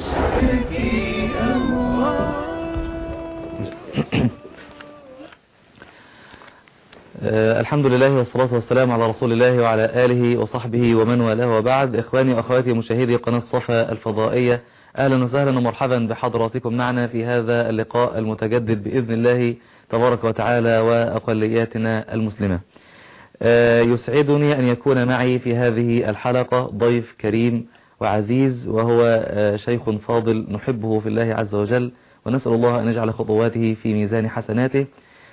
نشتكي أمراض آه، الحمد لله والصلاة والسلام على رسول الله وعلى آله وصحبه ومن والاه وبعد إخواني وأخواتي مشاهدي قناة صفا الفضائية أهلا وسهلا ومرحبا بحضراتكم معنا في هذا اللقاء المتجدد بإذن الله تبارك وتعالى وأقلياتنا المسلمة آه، يسعدني أن يكون معي في هذه الحلقة ضيف كريم وعزيز وهو آه، شيخ فاضل نحبه في الله عز وجل ونسأل الله أن يجعل خطواته في ميزان حسناته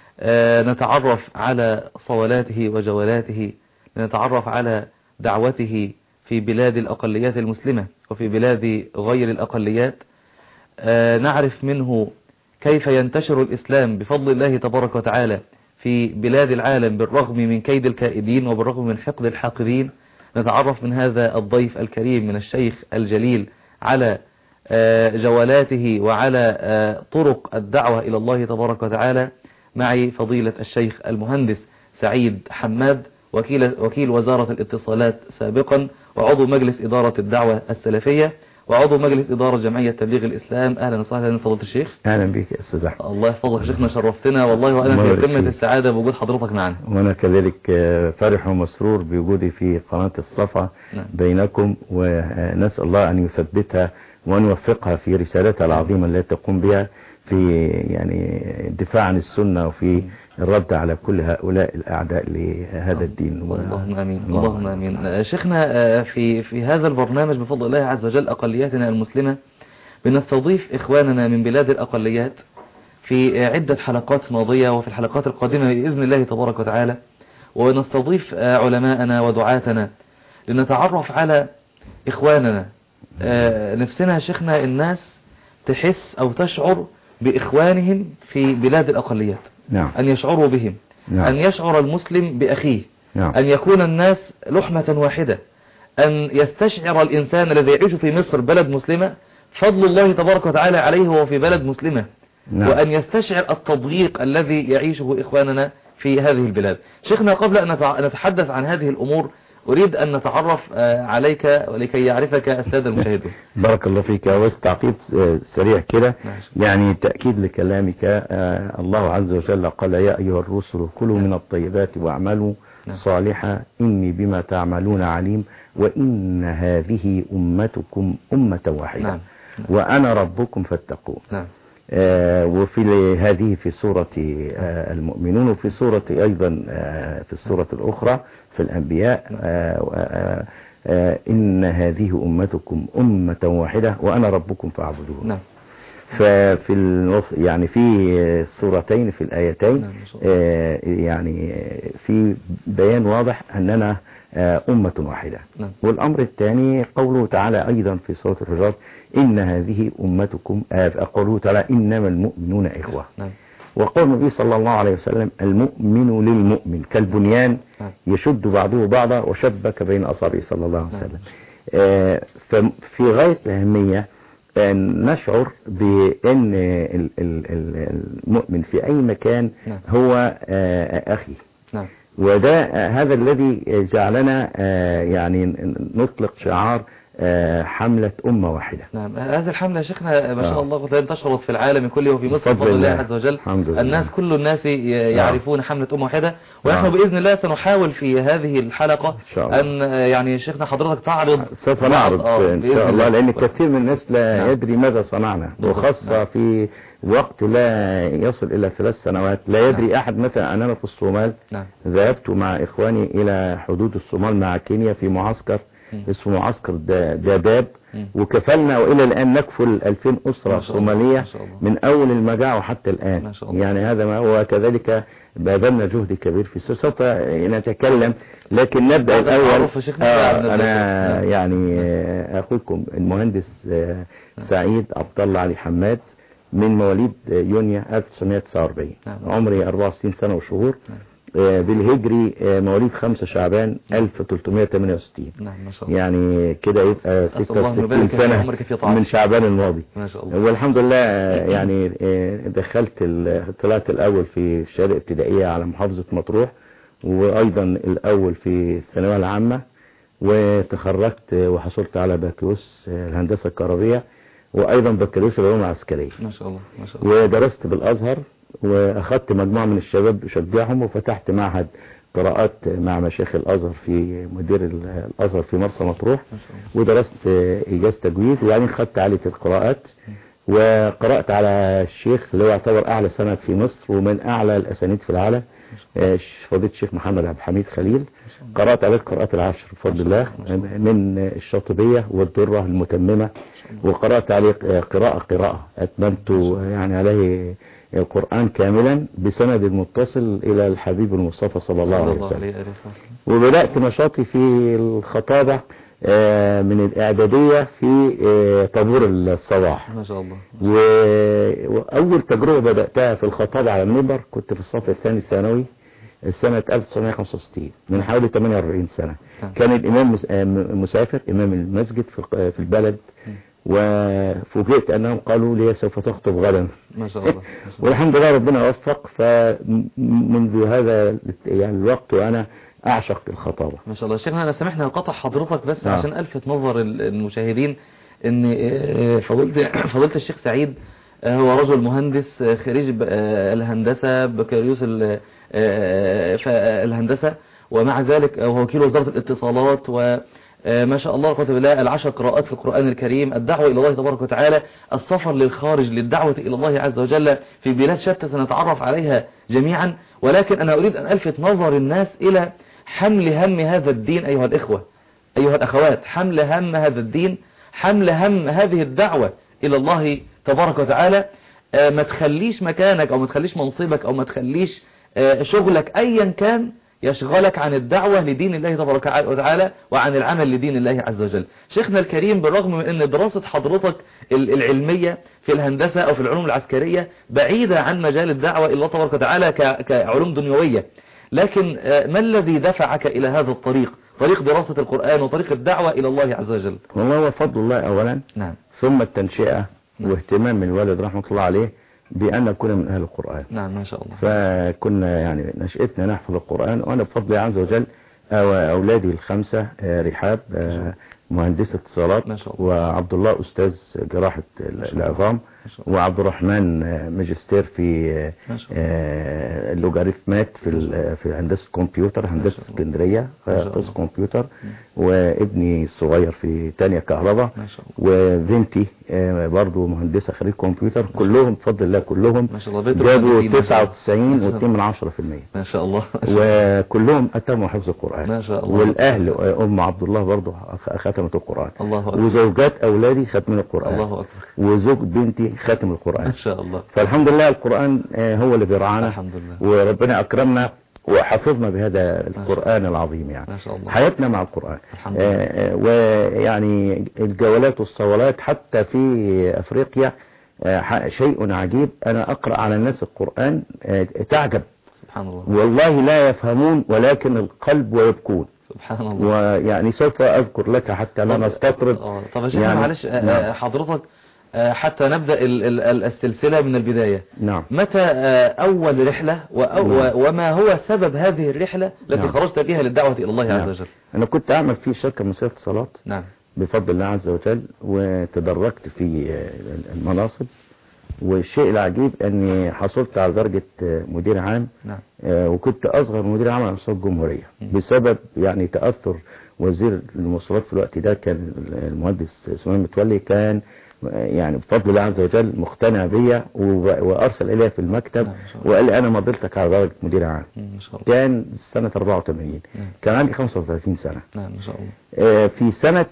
آه، نتعرف على صولاته وجولاته نتعرف على دعوته في بلاد الأقليات المسلمة وفي بلاد غير الأقليات آه، نعرف منه كيف ينتشر الإسلام بفضل الله تبارك وتعالى في بلاد العالم بالرغم من كيد الكائدين وبالرغم من حقد الحاقدين نتعرف من هذا الضيف الكريم من الشيخ الجليل على آه، جولاته وعلى آه، طرق الدعوة إلى الله تبارك وتعالى معي فضيلة الشيخ المهندس سعيد حماد وكيل, وكيل وزارة الاتصالات سابقا وعضو مجلس إدارة الدعوة السلفية وعضو مجلس إدارة جمعية تبليغ الإسلام أهلا وسهلا فضيلة الشيخ اهلا بك يا استاذ احمد الله يحفظك شيخنا شرفتنا والله وأنا الله في يبارك قمة فيك. السعادة بوجود حضرتك معنا وانا كذلك آه، فرح ومسرور بوجودي في قناة الصفا نعم. بينكم ونسأل الله ان يثبتها وان يوفقها في رسالتها العظيمة التي تقوم بها في يعني الدفاع عن السنة وفي الرد على كل هؤلاء الاعداء لهذا الدين و- اللهم امين الله اللهم امين آه، شيخنا آه، في في هذا البرنامج بفضل الله عز وجل اقلياتنا المسلمه بنستضيف اخواننا من بلاد الاقليات في آه، عده حلقات ماضيه وفي الحلقات القادمه باذن الله تبارك وتعالى ونستضيف آه، علماءنا ودعاتنا لنتعرف على اخواننا آه، نفسنا يا شيخنا الناس تحس او تشعر باخوانهم في بلاد الاقليات نعم أن يشعروا بهم نعم. أن يشعر المسلم بأخيه نعم أن يكون الناس لحمة واحدة أن يستشعر الإنسان الذي يعيش في مصر بلد مسلمة فضل الله تبارك وتعالى عليه وهو في بلد مسلمة نعم. وأن يستشعر التضييق الذي يعيشه إخواننا في هذه البلاد شيخنا قبل أن نتع- نتحدث عن هذه الأمور أريد أن نتعرف آه، عليك ولكي يعرفك السادة المشاهدون بارك الله فيك بس تعقيب آه، سريع كده ماشي. يعني تأكيد لكلامك آه، الله عز وجل قال يا أيها الرسل كلوا من الطيبات واعملوا نعم. صالحا إني بما تعملون عليم وإن هذه أمتكم أمة واحدة نعم. وأنا ربكم فاتقون نعم آه، وفي ال- هذه في سورة آه، المؤمنون وفي سورة أيضا آه، في السورة الأخرى في الأنبياء آه، و- آه، آه، إن هذه أمتكم أمة واحدة وأنا ربكم فاعبدون نعم ففي النص يعني في السورتين في الآيتين نعم، ما شاء الله. آه، يعني في بيان واضح أننا آه، أمة واحدة نعم. والأمر الثاني قوله تعالى أيضا في سورة الحجرات إن هذه أمتكم آه، قوله تعالى إنما المؤمنون إخوة نعم وقول النبي صلى الله عليه وسلم المؤمن للمؤمن كالبنيان نعم. يشد بعضه بعضا وشبك بين أصابعه صلى الله عليه نعم. وسلم آه، ففي غاية الأهمية أن نشعر بأن ال- ال- ال- المؤمن في أي مكان نعم. هو آه، أخي نعم وده آه، هذا الذي جعلنا آه، يعني ن- نطلق شعار آه، حملة أمة واحدة نعم هذه الحملة يا شيخنا ما شاء آه. الله قد انتشرت في العالم كله وفي مصر بفضل بفضل الله الله. عز وجل الحمد لله. الناس كل الناس ي- يعرفون حملة أم واحدة ونحن آه. بإذن الله سنحاول في هذه الحلقة إن شاء الله. أن آه، يعني شيخنا حضرتك تعرض سوف بعض- نعرض آه، إن بإذن شاء الله لأن كثير من الناس لا نعم. يدري ماذا صنعنا بالضبط. وخاصة نعم. في وقت لا يصل إلى ثلاث سنوات لا يدري أحد مثلا أننا في الصومال نعم ذهبت مع إخواني إلى حدود الصومال مع كينيا في معسكر مم. اسمه معسكر دا- داداب مم. وكفلنا وإلى الآن نكفل 2000 أسرة ما شاء الله. صومالية ما شاء الله. من أول المجاعة وحتى الآن ما شاء الله. يعني هذا ما هو كذلك بذلنا جهد كبير في السوق. سوف نتكلم لكن نبدأ بعد الأول التعرف يا شيخنا بعد آه نبدأ. أنا نعم. يعني آه، أخوكم المهندس آه، سعيد عبد الله علي حماد من مواليد آه، يونيو 1949 نعم. عمري 64 سنة وشهور نعم. آه، بالهجري آه، مواليد 5 شعبان 1368 نعم ما شاء الله يعني كده يبقى أسأل الله أن 66 يبارك في سنة عمرك في طاعته. من شعبان الماضي ما شاء الله والحمد لله آه، يعني آه، دخلت ال- طلعت الأول في الشهادة الابتدائية على محافظة مطروح وأيضا الأول في الثانوية العامة وتخرجت آه، وحصلت على بكالوريوس آه، الهندسة الكهربية وايضا بكالوريوس العلوم العسكريه ما شاء الله ما شاء الله ودرست بالازهر واخدت مجموعه من الشباب شجعهم وفتحت معهد قراءات مع مشايخ الازهر في مدير ال- الازهر في مرسى مطروح ما شاء الله ودرست آه، ايجاز تجويد وبعدين خدت عالية القراءات وقرأت على الشيخ اللي هو يعتبر اعلى سند في مصر ومن اعلى الاسانيد في العالم آه، فضيلة الشيخ محمد عبد الحميد خليل قرأت عليه القراءات العشر بفضل الله من الشاطبية والدرة المتممة وقرأت عليه قراءة قراءة أتممت يعني عليه القرآن كاملا بسند متصل إلى الحبيب المصطفى صلى الله عليه وسلم عليه وسلم وبدأت نشاطي في الخطابة آه، من الإعدادية في آه، طابور الصباح ما شاء الله و- وأول تجربة بدأتها في الخطابة على المنبر كنت في الصف الثاني الثانوي سنة 1965 من حوالي 48 سنة نعم. كان الإمام مس- آه، م- مسافر إمام المسجد في الق- في البلد وفوجئت أنهم قالوا لي سوف تخطب غدا ما شاء الله ما شاء الله. والحمد لله ربنا وفق فمنذ هذا يعني الوقت وأنا أعشق الخطابة ما شاء الله شيخنا انا سامحني اقطع حضرتك بس نعم. عشان الفت نظر ال- المشاهدين ان آه، فضيله فضيله الشيخ سعيد آه، هو رجل مهندس آه، خريج ب- آه، الهندسه بكالوريوس ال- آه، ف- آه، الهندسه ومع ذلك آه، هو وكيل وزاره الاتصالات و آه، ما شاء الله قوة بالله العشر قراءات في القرآن الكريم الدعوة إلى الله تبارك وتعالى السفر للخارج للدعوة إلى الله عز وجل في بلاد شتى سنتعرف عليها جميعا ولكن أنا أريد أن ألفت نظر الناس إلى حمل هم هذا الدين أيها الإخوة أيها الأخوات حمل هم هذا الدين حمل هم هذه الدعوة إلى الله تبارك وتعالى آه، ما تخليش مكانك أو ما تخليش منصبك أو ما تخليش آه، شغلك أيا كان يشغلك عن الدعوة لدين الله تبارك وتعالى وعن العمل لدين الله عز وجل شيخنا الكريم بالرغم من أن دراسة حضرتك ال- العلمية في الهندسة أو في العلوم العسكرية بعيدة عن مجال الدعوة إلى الله تبارك وتعالى ك- كعلوم دنيوية لكن آه، ما الذي دفعك إلى هذا الطريق طريق دراسة القرآن وطريق الدعوة إلى الله عز وجل والله هو فضل الله أولا نعم ثم التنشئة نعم. واهتمام من الوالد رحمة الله عليه بأن نكون من أهل القرآن نعم ما شاء الله فكنا يعني نشأتنا نحفظ القرآن وأنا بفضل الله عز وجل أو- أولادي الخمسة آه، رحاب آه، مهندسة اتصالات ما شاء الله. وعبد الله أستاذ جراحة ال- العظام ما شاء الله. وعبد الرحمن آه، ماجستير في آه، ما شاء الله. آه، اللوغاريتمات في ال- في هندسة كمبيوتر هندسة شاء الله. اسكندرية ما شاء قسم الله. كمبيوتر وابني الصغير في تانية كهرباء ما شاء الله وبنتي آه، برضو مهندسة خريج كمبيوتر كلهم بفضل الله كلهم ما شاء الله بيت جابوا المهندسين ما شاء الله. 99 و2 من 10% ما شاء الله ما شاء الله. وكلهم أتموا حفظ القرآن ما شاء الله. والأهل آه، أم عبد الله برضو خ- ختمت القرآن الله أكبر وزوجات أولادي ختمين القرآن الله أكبر وزوج بنتي ختم ما القرآن شاء الله فالحمد لله القرآن آه، هو اللي بيرعانا الحمد لله وربنا أكرمنا وحفظنا بهذا القرآن العظيم يعني ما شاء الله حياتنا مع القرآن الحمد لله آه، آه، ويعني الجولات والصولات حتى في أفريقيا آه، ح- شيء عجيب أنا أقرأ على الناس القرآن آه، تعجب سبحان الله والله لا يفهمون ولكن القلب ويبكون سبحان الله ويعني سوف أذكر لك حتى لا طب- نستطرد آه، طب يا شيخ يعني- معلش آه، نعم. آه، حضرتك آه، حتى نبدأ ال- ال- ال- السلسلة من البداية نعم متى آه، أول رحلة وأو- نعم. وما هو سبب هذه الرحلة التي نعم. خرجت بها للدعوة إلى الله نعم. عز وجل أنا كنت أعمل في شركة مصرية اتصالات نعم بفضل الله عز وجل وتدرجت في آه، المناصب والشيء العجيب أني حصلت على درجة آه، مدير عام نعم آه، وكنت أصغر مدير عام على مستوى الجمهورية مم. بسبب يعني تأثر وزير المواصلات في الوقت ده كان المهندس اسماعيل متولي كان آه، يعني بفضل الله عز وجل مقتنع بيا وب- وأرسل إلي في المكتب نعم، ما شاء الله. وقال لي أنا مضيتك على درجة مدير عام مم، ما شاء الله كان سنة 84 نعم. كان عندي 35 سنة نعم ما شاء الله آه، في سنة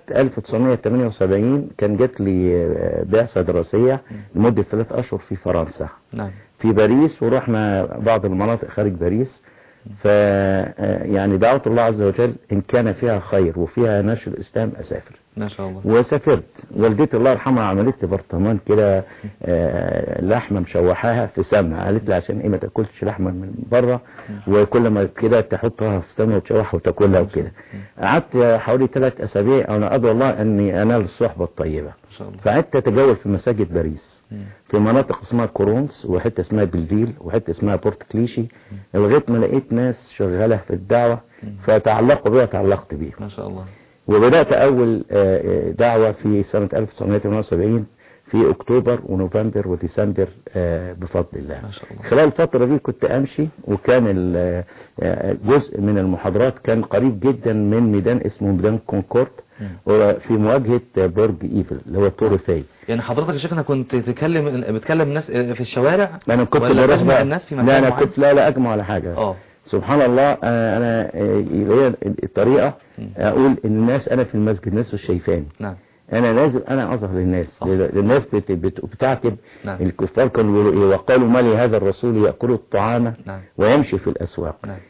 1978 كان جات لي آه، بعثة دراسية لمدة ثلاث أشهر في فرنسا نعم في باريس ورحنا بعض المناطق خارج باريس ف آه، يعني دعوت الله عز وجل إن كان فيها خير وفيها نشر الإسلام أسافر ما شاء الله وسافرت والدتي الله يرحمها عملت لي برطمان كده آه، لحمه مشوحاها في سمنه قالت لي عشان ايه ما تاكلش لحمه من بره وكل ما كده تحطها في سمنه وتشوحها وتاكلها وكده قعدت حوالي ثلاث اسابيع انا ادعو الله اني انال الصحبه الطيبه ما شاء الله فقعدت اتجول في مساجد باريس مم. في مناطق اسمها كورونس وحته اسمها بلفيل وحته اسمها بورت كليشي لغايه ما لقيت ناس شغاله في الدعوه فتعلقوا بيها تعلقت بيهم ما شاء الله وبدأت أول آه، آه، دعوة في سنة 1978 في اكتوبر ونوفمبر وديسمبر آه، بفضل الله ما شاء الله. خلال الفترة دي كنت امشي وكان ال- آه، جزء من المحاضرات كان قريب جدا من ميدان اسمه ميدان كونكورد مم. وفي مواجهة برج ايفل اللي هو التور فاي يعني حضرتك يا شيخنا كنت تكلم بتكلم ناس في الشوارع انا كنت ولا بروح تجمع بقى- الناس في مكان لا انا معين؟ كنت لا لا اجمع ولا حاجة اه سبحان الله آه، انا آه، هي الطريقة مم. اقول ان الناس انا في المسجد الناس مش شايفاني نعم انا لازم انا اظهر للناس صح. الناس بت- بت- بتعتب نعم. الكفار كانوا بيقولوا ايه وقالوا ما لهذا الرسول ياكل الطعام نعم ويمشي في الاسواق نعم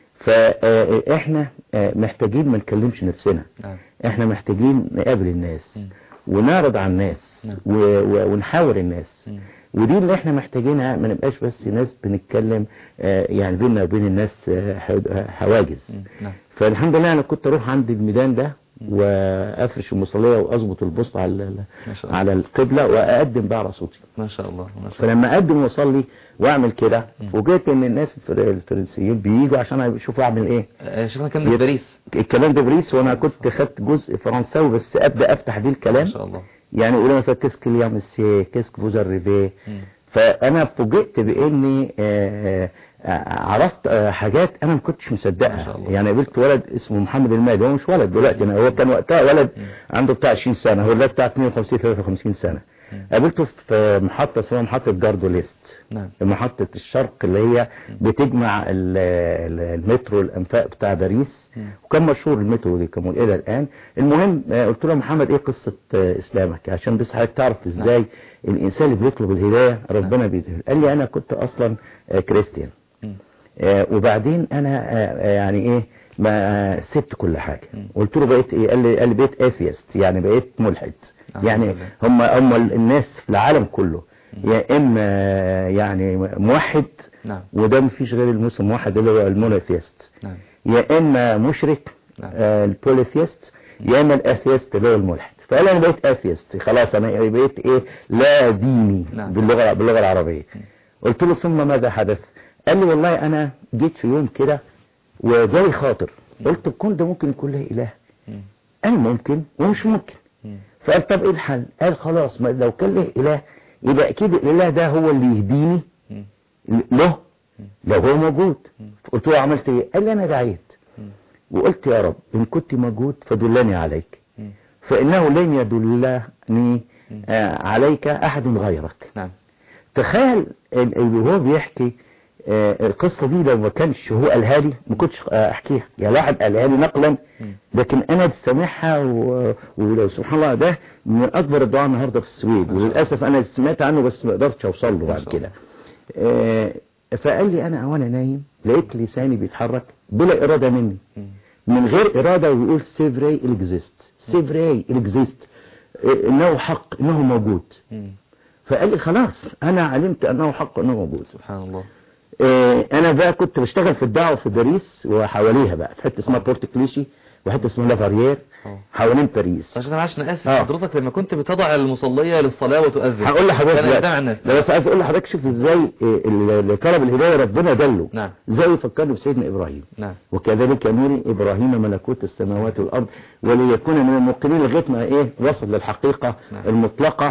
فاحنا محتاجين ما نكلمش نفسنا نعم احنا محتاجين نقابل الناس مم. ونعرض على الناس نعم. و- و- ونحاور الناس مم. ودي اللي احنا محتاجينها ما نبقاش بس ناس بنتكلم آه، يعني بيننا وبين الناس آه، حد- حواجز مم. نعم فالحمد لله انا كنت اروح عند الميدان ده وافرش المصليه واظبط البسط على ال- ما شاء الله على القبله واقدم بقى على صوتي ما شاء الله ما شاء الله فلما اقدم واصلي واعمل كده مم. فوجئت ان الناس الفر- الفرنسيين بييجوا عشان يشوفوا اعمل ايه آه، شيخنا كان في باريس الكلام ده بريس وانا كنت خدت جزء فرنساوي بس ابدا افتح بيه ما الكلام شاء الله يعني يقولوا مثلا كيسك اليوم مسي كيسك فوز ريفي مم. فانا فوجئت باني آه، آه، عرفت آه، حاجات انا ما كنتش ما مصدقها شاء الله. يعني قابلت ولد اسمه محمد المادي هو مش ولد دلوقتي أنا هو كان وقتها ولد مم. عنده بتاع 20 سنه هو دلوقتي بتاع 52 53 سنه مم. قابلته في محطه اسمها محطه جاردوليست نعم محطة الشرق اللي هي بتجمع ال- ال- المترو الأنفاق بتاع باريس مم. وكان مشهور المترو دي كمان إلى الآن المهم آه، قلت له يا محمد إيه قصة آه، إسلامك عشان بس حضرتك تعرف إزاي الإنسان اللي بيطلب الهداية ربنا بيديه قال لي أنا كنت أصلا آه، كريستيان مم. آه، وبعدين أنا آه، آه، يعني إيه ما آه، سبت كل حاجة مم. قلت له بقيت إيه قال لي قال لي بقيت اثيست يعني بقيت ملحد أعوذ يعني بالله. هم هم الناس في العالم كله يا اما يعني موحد نعم وده مفيش غير المسلم موحد اللي هو المونوثيست نعم يا اما مشرك نعم. آه، البوليثيست يا اما الاثيست اللي هو الملحد فقال انا بقيت اثيست خلاص انا بقيت ايه لا ديني نعم. باللغه باللغه العربيه قلت له ثم ماذا حدث قال لي والله انا جيت في يوم كده وجالي خاطر قلت الكون ده ممكن يكون له اله مم. قال ممكن ومش ممكن مم. فقال طب ايه الحل قال خلاص ما لو كان له اله يبقى اكيد الاله ده هو اللي يهديني مم. له لو هو موجود مم. قلت له عملت ايه قال لي انا دعيت مم. وقلت يا رب ان كنت موجود فدلني عليك مم. فانه لن يدلني آه، عليك احد غيرك نعم تخيل ال- ال- وهو بيحكي آه، القصة دي لو ما كانش هو قالها لي ما كنتش آه، احكيها يعني واحد قالها لي نقلا مم. لكن انا بسمعها و... ولو سبحان الله ده من اكبر الدعاء النهارده في السويد وللاسف انا سمعت عنه بس ما قدرتش اوصل له بعد شاء كده آه، فقال لي انا وانا نايم لقيت لساني بيتحرك بلا اراده مني مم. من غير اراده ويقول سيفري الاكزيست سيفري الاكزيست انه حق انه موجود مم. فقال لي خلاص انا علمت انه حق انه موجود سبحان الله آه، انا بقى كنت بشتغل في الدعوه في باريس وحواليها بقى في حته اسمها بورت كليشي وحته اسمها لافارير اه حوالين باريس عشان معلش انا اسف آه. حضرتك لما كنت بتضع المصلية للصلاة وتؤذن هقول لحضرتك كان دلوقتي. قدام الناس لا بس عايز اقول لحضرتك شوف ازاي آه، اللي طلب الهدايه ربنا دله نعم زي فكرني بسيدنا ابراهيم نعم وكذلك نور ابراهيم ملكوت السماوات والارض وليكون من الموقنين لغايه ما ايه وصل للحقيقه نعم. المطلقه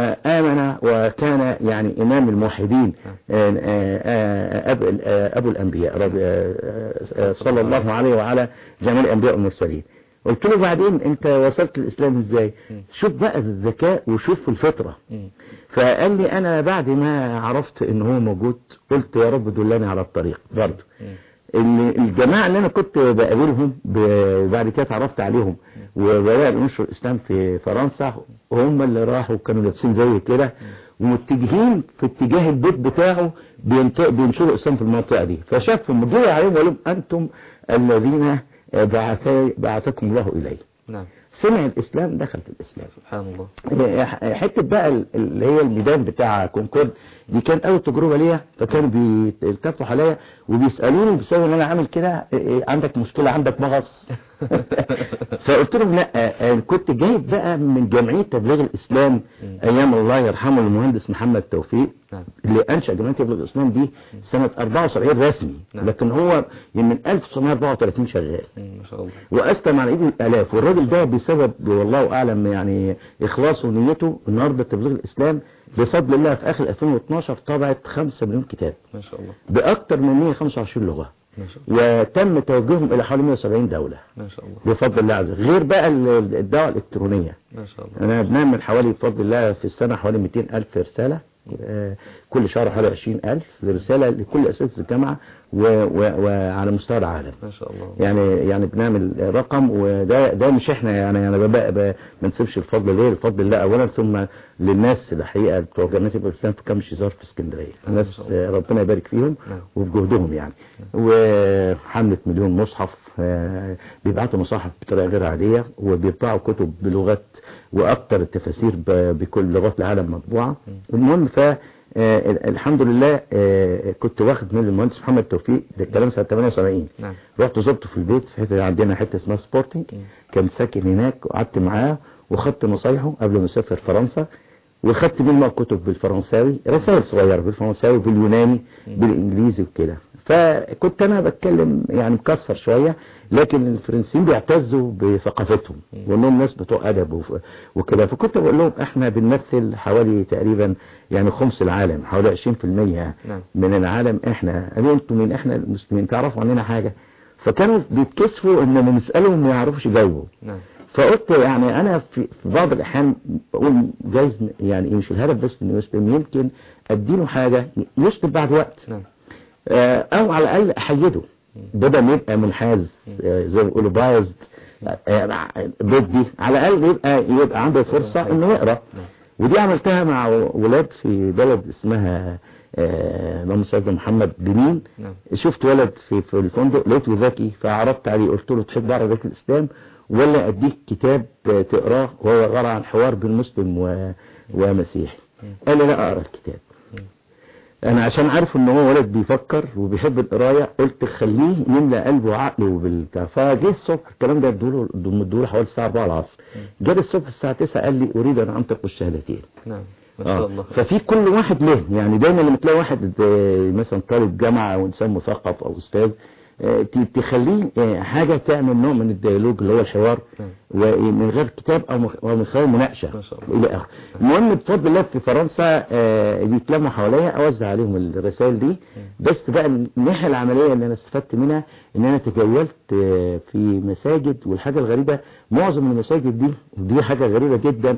وامن وكان يعني امام الموحدين نعم. آه، آه، آه، ابو آه، ابو الانبياء رب- آه، آه، آه، صلى الله عليه وعلى جميع الانبياء والمرسلين قلت له بعدين انت وصلت الاسلام ازاي مم. شوف بقى الذكاء وشوف الفطره مم. فقال لي انا بعد ما عرفت ان هو موجود قلت يا رب دلني على الطريق برضه مم. ال- الجماعة اللي انا كنت بقابلهم ب- وبعد كده اتعرفت عليهم وبدأ نشر الاسلام في فرنسا هم اللي راحوا كانوا لابسين زي كده ومتجهين في اتجاه البيت بتاعه بينت- بينشروا الاسلام في المنطقة دي فشافهم جري عليهم وقال لهم انتم الذين بعثا- بعثكم الله اليه نعم سمع الاسلام دخل في الاسلام سبحان الله حته بقى ال- اللي هي الميدان بتاع كونكورد دي كانت اول تجربه ليا فكانوا بيلتفوا عليا وبيسالوني بسبب ان انا عامل كده إيه- إيه، عندك مشكله عندك مغص فقلت لهم لا آه، كنت جايب بقى من جمعية تبليغ الإسلام أيام الله يرحمه المهندس محمد توفيق نعم. اللي أنشأ جمعية تبليغ الإسلام دي سنة 74 رسمي نعم. لكن هو من 1934 شغال مم، ما شاء الله وأسلم على إيده الآلاف والراجل ده بسبب والله أعلم يعني إخلاصه ونيته النهاردة تبليغ الإسلام بفضل الله في آخر 2012 طبعت 5 مليون كتاب ما شاء الله بأكثر من 125 لغة ما شاء الله وتم توجيههم إلى حوالي 170 دولة ما شاء الله بفضل الله عز وجل غير بقى ال- الدعوة الإلكترونية ما شاء الله أنا بنعمل حوالي بفضل الله في السنة حوالي 200 ألف رسالة آه، كل شهر حوالي 20 ألف رسالة لكل أساتذة الجامعة و- و- وعلى مستوى العالم ما شاء الله يعني يعني بنعمل رقم وده ده مش احنا يعني انا ببقى ب- ما نسيبش الفضل ليه الفضل لله اولا ثم للناس الحقيقه بتوع جنة الاسلام في كام شيزار في اسكندريه ما الناس شاء الله. ربنا يبارك فيهم نعم. وفي جهدهم يعني وحمله مليون مصحف آه، بيبعتوا مصاحف بطريقه غير عاديه وبيطبعوا كتب بلغات واكثر التفاسير ب- بكل لغات العالم مطبوعه المهم ف آه، الحمد لله آه، كنت واخد من المهندس محمد توفيق ده الكلام سنه 78 نعم رحت زرته في البيت في حته عندنا حته اسمها سبورتنج كان ساكن هناك وقعدت معاه وخدت نصايحه قبل ما اسافر فرنسا وخدت منه كتب بالفرنساوي رسائل صغيره بالفرنساوي باليوناني بالانجليزي وكده فكنت انا بتكلم يعني مكسر شويه لكن الفرنسيين بيعتزوا بثقافتهم وانهم ناس بتوع ادب وف- وكده فكنت بقول لهم احنا بنمثل حوالي تقريبا يعني خمس العالم حوالي 20% نعم. من العالم احنا قالوا انتوا مين احنا المسلمين تعرفوا عننا حاجه فكانوا بيتكسفوا ان لما نسالهم ما يعرفوش يجاوبوا نعم فقلت يعني انا في في بعض الاحيان بقول جايز يعني مش الهدف بس انه يسلم يمكن اديله حاجه يسلم بعد وقت نعم آه، او على الاقل احيده بدل ما يبقى منحاز آه، زي ما بيقولوا بايظ ضدي على الاقل يبقى يبقى عنده فرصه انه يقرا ودي عملتها مع ولاد في بلد اسمها آه، اللهم صل على محمد بنين نعم شفت ولد في في الفندق لقيته ذكي فعرضت عليه قلت له تحب اعرف ذكي الاسلام ولا اديك كتاب آه، تقراه وهو عباره عن حوار بين مسلم و- ومسيحي قال لي لا اقرا الكتاب انا عشان عارف ان هو ولد بيفكر وبيحب القرايه قلت خليه يملى قلبه وعقله بالبتاع فجه الصبح الكلام ده ادوله ادوله حوالي الساعه 4 العصر جه الصبح الساعه 9 قال لي اريد ان انطق الشهادتين نعم ما شاء آه. الله ففي كل واحد له يعني دايما لما تلاقي واحد آه، مثلا طالب جامعة او انسان مثقف او استاذ آه، ت- تخليه آه، حاجة تعمل نوع من الديالوج اللي هو الحوار ومن غير كتاب او مخ- أو من خلال مناقشة ما شاء الله. الى اخره المهم بفضل الله في فرنسا آه، بيتلموا حواليا اوزع عليهم الرسائل دي بس بقى الناحية العملية اللي انا استفدت منها ان انا تجولت آه، في مساجد والحاجة الغريبة معظم المساجد دي ودي حاجة غريبة جدا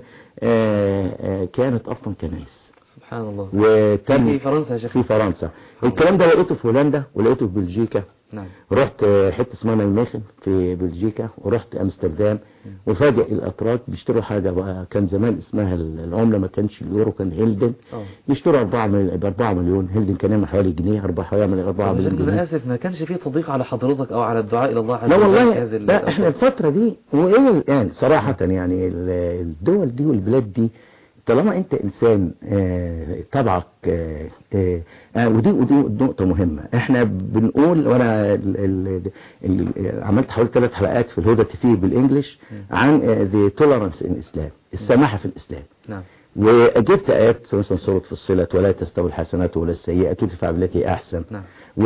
آه، آه، كانت اصلا كنائس سبحان الله وكان في فرنسا يا شيخ في فرنسا الكلام ده لقيته في هولندا ولقيته في بلجيكا نعم رحت آه، حته اسمها نيميخن في بلجيكا ورحت امستردام وفاجئ الاتراك بيشتروا حاجه بقى كان زمان اسمها العمله ما كانش اليورو كان هيلدن اه يشتروا 4 مليون ب 4 مليون هيلدن كان يعمل حوالي جنيه 4 حوالي 4 طب يا مليون شيخ انا جنيه اسف ما كانش فيه تضييق على حضرتك او على الدعاء الى الله عز لا وجل في والله هذه لا احنا الأوقات؟ الفترة دي والى الان صراحة يعني ال- الدول دي والبلاد دي طالما انت انسان آه، طبعك آه، آه، آه، ودي ودي نقطة مهمة احنا بنقول وانا ال- ال- ال- عملت حوالي ثلاث حلقات في الهدى تي في بالانجلش عن ذا تولرانس ان الاسلام السماحة في الاسلام نعم وجبت ايات مثلا سورة فصلت ولا تستوي الحسنات ولا السيئات تدفع بالتي احسن نعم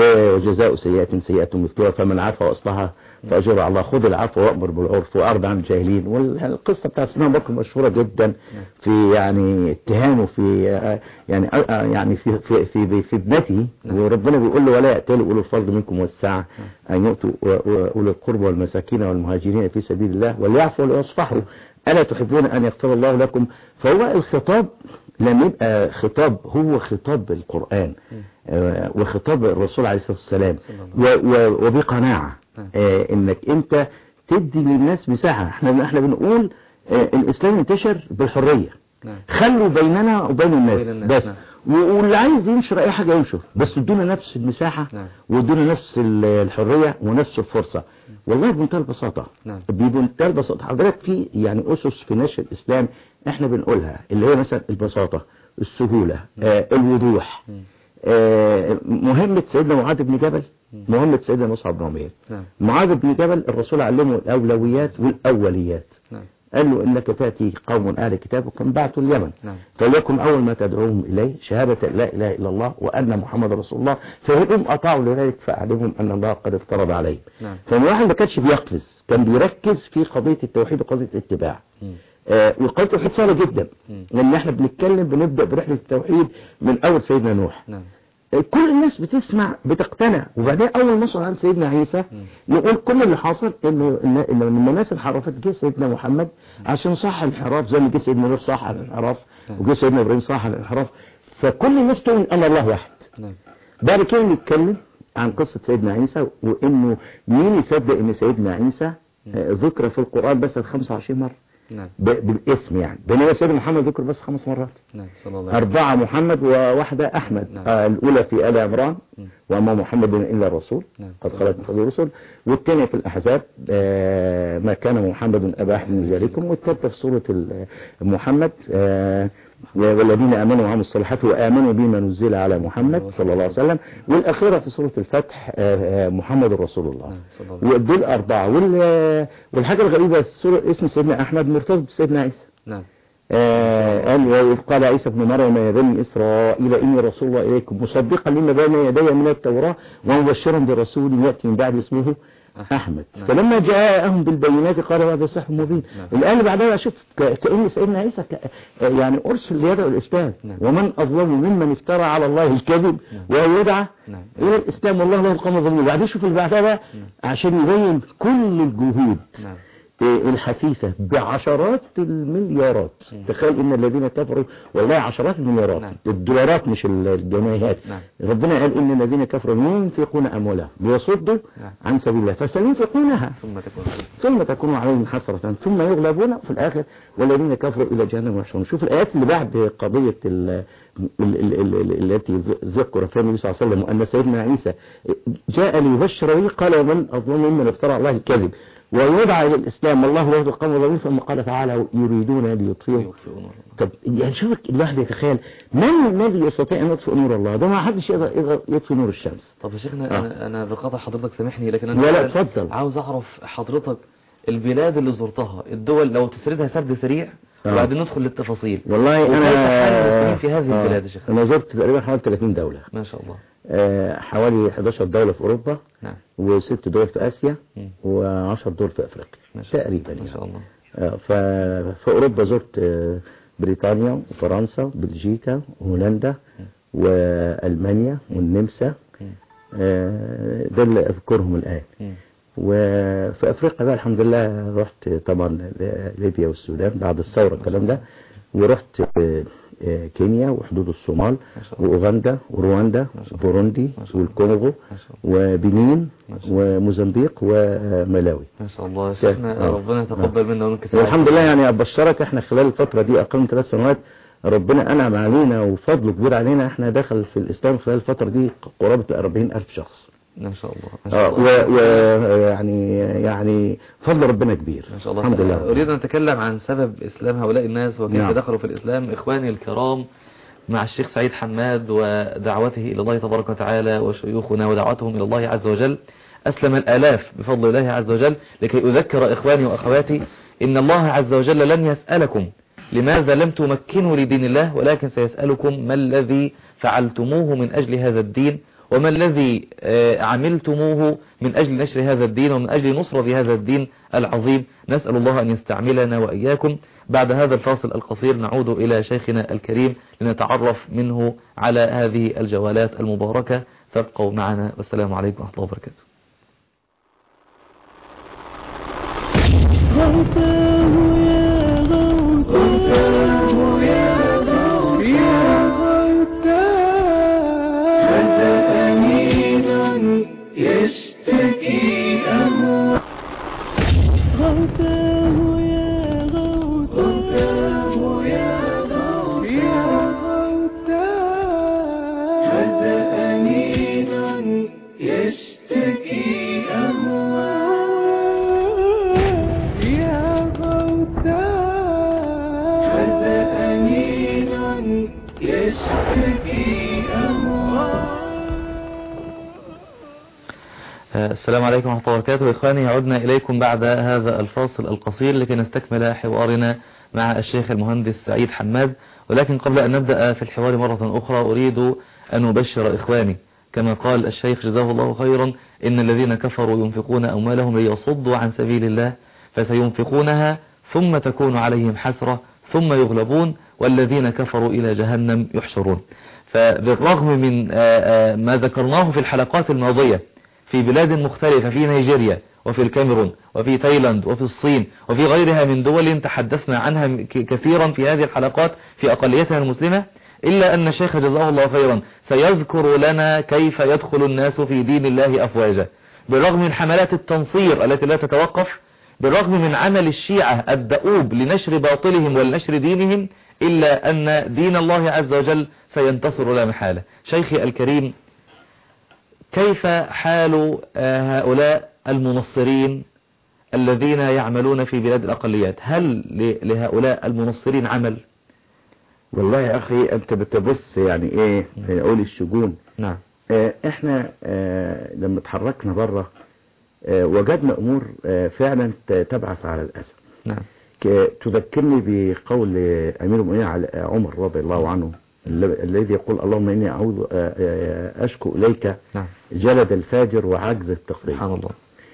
وجزاء سيئة سيئة مثلها فمن عفا واصلها فاجر على الله خذ العفو وامر بالعرف واعرض عن الجاهلين والقصه بتاع سيدنا ابو بكر مشهوره جدا في يعني اتهامه في يعني يعني في في في, في ابنته وربنا بيقول له ولا يأتلوا اولو الفضل منكم والسعه ان يؤتوا اولي القربى والمساكين والمهاجرين في سبيل الله وليعفوا وليصفحوا الا تحبون ان يغفر الله لكم فهو الخطاب لم يبقى خطاب هو خطاب القرآن آه، وخطاب الرسول عليه الصلاة والسلام و- و- وبقناعة آه، انك انت تدي للناس مساحة احنا احنا بنقول آه، الاسلام انتشر بالحرية نعم خلوا بيننا وبين الناس, وبين الناس، بس نعم. و- واللي عايز ينشر اي حاجة ينشر بس ادونا نفس المساحة نعم. وادونا نفس ال- الحرية ونفس الفرصة والله بمنتهى البساطة نعم. بمنتهى البساطة حضرتك في يعني اسس في نشر الاسلام احنا بنقولها اللي هي مثلا البساطة السهولة آه الوضوح آه، مهمة سيدنا معاذ بن جبل مهمة سيدنا مصعب بن عمير نعم معاذ بن جبل الرسول علمه الأولويات والأوليات نعم قال له إنك تأتي قوم أهل كتاب وكان بعثوا اليمن نعم فليكن أول ما تدعوهم إليه شهادة لا إله إلا الله وأن محمد رسول الله فهم أطاعوا لذلك فأعلمهم أن الله قد افترض عليهم نعم فالواحد ما كانش بيقفز كان بيركز في قضية التوحيد وقضية الاتباع مم. آه، وقضية التوحيد سهلة جدا مم. لأن احنا بنتكلم بنبدأ برحلة التوحيد من أول سيدنا نوح نعم كل الناس بتسمع بتقتنع وبعدين اول ما وصل عن سيدنا عيسى يقول كل اللي حصل انه ان إن لما الناس انحرفت جه سيدنا محمد عشان صح الانحراف زي ما جه سيدنا نوح صح الانحراف وجه سيدنا ابراهيم صح الانحراف فكل الناس تؤمن ان الله واحد نعم بعد كده نتكلم عن قصة سيدنا عيسى وانه مين يصدق ان سيدنا عيسى آه، ذكر في القرآن بس 25 مرة نعم ب- بالاسم يعني بينما سيدنا محمد ذكر بس خمس مرات نعم صلى الله عليه وسلم أربعة محمد وواحدة أحمد نعم. آه الأولى في آل عمران مم. وما محمد إلا الرسول نعم. قد خلت من قبل الرسل والثانية في الأحزاب آه ما كان محمد أبا أحد من رجالكم والثالثة في سورة ال- محمد آه والذين آمنوا وعملوا الصالحات وآمنوا بما نزل على محمد صلى الله عليه وسلم والأخيرة في سورة الفتح آه آه محمد رسول الله نعم صلى الله عليه وسلم ودول أربعة وال- والحاجة الغريبة السورة اسم سيدنا أحمد مرتبط بسيدنا عيسى نعم آه، قال وإذ قال عيسى ابن مريم يا بني إسرائيل إني رسول الله إليكم مصدقا لما بين يدي من التوراة ومبشرا برسول يأتي من بعد اسمه أحمد نعم. فلما جاءهم بالبينات قال هذا سحر مبين نعم. الآن بعدها شوف ك- كأن سيدنا عيسى ك- يعني أرسل ليدعو الإسلام نعم. ومن أظلم ممن افترى على الله الكذب وهو يدعى نعم. إلى الإسلام والله لا يلقى الظالمين وبعدين شوف اللي بعدها بقى عشان يبين كل الجهود نعم الحثيثة بعشرات المليارات تخيل ان الذين كفروا والله عشرات المليارات نعم. الدولارات مش الجنيهات نعم. ربنا قال ان الذين كفروا ينفقون اموالهم ليصدوا نعم. عن سبيل الله فسينفقونها ثم تكون ثم تكون عليهم حسرة ثم يغلبون في الآخر والذين كفروا إلى جهنم يحشرون شوف الآيات اللي بعد قضية ال- ال- ال- ال- ال- التي ذكر فيها النبي صلى الله عليه وسلم وأن سيدنا عيسى جاء ليبشر به قال ومن أظلم ممن افترى على الله الكذب ويدعى إلى الإسلام والله لا يهدي القوم الظالمين ثم قال تعالى يريدون ليطفئوا يطفئون الله. طب يعني شوف الواحد يتخيل من الذي يستطيع أن يطفئ نور الله ده ما حدش يقدر يقدر يطفئ نور الشمس طب يا شيخنا آه. انا انا بقطع حضرتك سامحني لكن انا لا، لا، فعلاً اتفضل. عاوز اعرف حضرتك البلاد اللي زرتها الدول لو تسردها سرد سريع آه. وبعدين ندخل للتفاصيل والله وكيف أنا حال المسلمين في هذه آه. البلاد يا شيخ أنا زرت تقريبا حوالي 30 دولة ما شاء الله آه، حوالي 11 دولة في أوروبا نعم وست دول في آسيا مم. و10 دول في أفريقيا ما شاء الله. تقريبا ما شاء يعني. الله آه، ف- في أوروبا زرت آه، بريطانيا وفرنسا وبلجيكا وهولندا وألمانيا والنمسا مم. آه، ده اللي أذكرهم الآن مم. وفي أفريقيا بقى الحمد لله رحت طبعا ليبيا والسودان بعد الثورة الكلام ده ورحت آه، آه، كينيا وحدود الصومال ما شاء الله. وأوغندا ورواندا ما شاء الله. وبوروندي ما شاء الله. والكونغو ما شاء الله وبنين ما شاء الله. وموزمبيق وملاوي ما شاء الله يا شيخنا آه. ربنا يتقبل منا ومنك سواء. والحمد لله يعني أبشرك احنا خلال الفترة دي أقل من ثلاث سنوات ربنا أنعم علينا وفضله كبير علينا احنا دخل في الإسلام خلال الفترة دي قرابة الأربعين ألف شخص ما شاء الله ما شاء الله ويعني يعني فضل ربنا كبير ما شاء الله الحمد لله أريد أن أتكلم عن سبب إسلام هؤلاء الناس وكيف نعم. دخلوا في الإسلام إخواني الكرام مع الشيخ سعيد حماد ودعوته إلى الله تبارك وتعالى وشيوخنا ودعوتهم إلى الله عز وجل أسلم الآلاف بفضل الله عز وجل لكي أذكر إخواني وأخواتي إن الله عز وجل لن يسألكم لماذا لم تمكنوا لدين الله ولكن سيسألكم ما الذي فعلتموه من أجل هذا الدين وما الذي آه، عملتموه من أجل نشر هذا الدين ومن أجل نصرة هذا الدين العظيم نسأل الله أن يستعملنا وإياكم بعد هذا الفاصل القصير نعود إلى شيخنا الكريم لنتعرف منه على هذه الجولات المباركة فابقوا معنا والسلام عليكم ورحمة الله وبركاته غوثاه يا غوث يا غوثاه هذا أمين يشتكي أمواه غوثاه يا غوث غوثاه يا غوث يا غوثاه هذا أمين يشتكي أمواه يا غوثاه هذا أمين يشتكي أمواه آه، السلام عليكم ورحمة الله وبركاته إخواني عدنا إليكم بعد هذا الفاصل القصير لكي نستكمل حوارنا مع الشيخ المهندس سعيد حماد ولكن قبل أن نبدأ في الحوار مرة أخرى أريد أن أبشر إخواني كما قال الشيخ جزاه الله خيرا إن الذين كفروا ينفقون أموالهم ليصدوا عن سبيل الله فسينفقونها ثم تكون عليهم حسرة ثم يغلبون والذين كفروا إلى جهنم يحشرون فبالرغم من آه، آه، ما ذكرناه في الحلقات الماضية في بلاد مختلفة في نيجيريا وفي الكاميرون وفي تايلاند وفي الصين وفي غيرها من دول تحدثنا عنها ك- كثيرا في هذه الحلقات في أقليتها المسلمة إلا أن الشيخ جزاه الله خيرا سيذكر لنا كيف يدخل الناس في دين الله أفواجا بالرغم من حملات التنصير التي لا تتوقف بالرغم من عمل الشيعة الدؤوب لنشر باطلهم ولنشر دينهم إلا أن دين الله عز وجل سينتصر لا محالة شيخي الكريم كيف حال آه، هؤلاء المنصرين الذين يعملون في بلاد الأقليات هل ل- لهؤلاء المنصرين عمل والله يا أخي أنت بتبص يعني إيه أقول الشجون نعم آه، إحنا آه، لما اتحركنا بره آه، وجدنا أمور آه، فعلا ت- تبعث على الأسف نعم ك- تذكرني بقول أمير المؤمنين على- عمر رضي الله عنه الل- الذي يقول اللهم إني أعوذ آه، آه، أشكو إليك نعم جلد الفاجر وعجز التقريب سبحان الله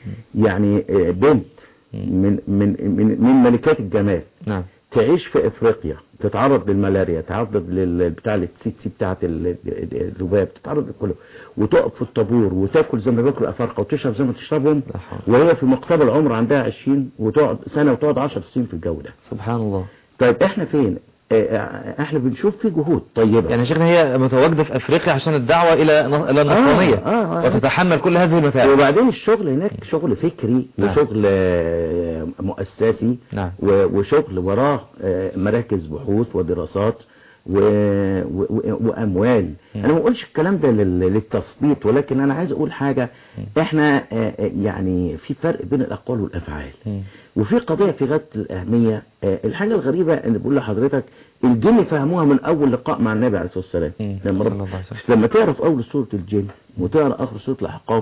يعني آه، بنت من من من من ملكات الجمال نعم تعيش في افريقيا تتعرض للملاريا تتعرض للبتاع التسيتسي بتاعت ال- الذباب تتعرض لكله وتقف في الطابور وتاكل زي ما بياكل الافارقه وتشرب زي ما تشربهم لا حول. وهي في مقتبل العمر عندها 20 وتقعد سنه وتقعد 10 سنين في الجو ده سبحان الله طيب احنا فين آه، آه، احنا بنشوف في جهود طيبه يعني يا شيخنا هي متواجدة في أفريقيا عشان الدعوة إلى ن- إلى النصرانية آه، آه. وتتحمل كل هذه المتاعب وبعدين الشغل هناك شغل فكري نعم. وشغل آه، مؤسسي نعم. و- وشغل وراه آه، مراكز بحوث ودراسات و... و... و- واموال انا ما بقولش الكلام ده لل... للتثبيط ولكن انا عايز اقول حاجه احنا آه، آه، يعني في فرق بين الاقوال والافعال مم. وفي قضيه في غايه الاهميه آه، الحاجه الغريبه اللي بقول لحضرتك الجن فهموها من اول لقاء مع النبي عليه الصلاه والسلام مم. لما صلى رب... الله عليه وسلم. لما تعرف اول سوره الجن وتقرا اخر سوره الاحقاف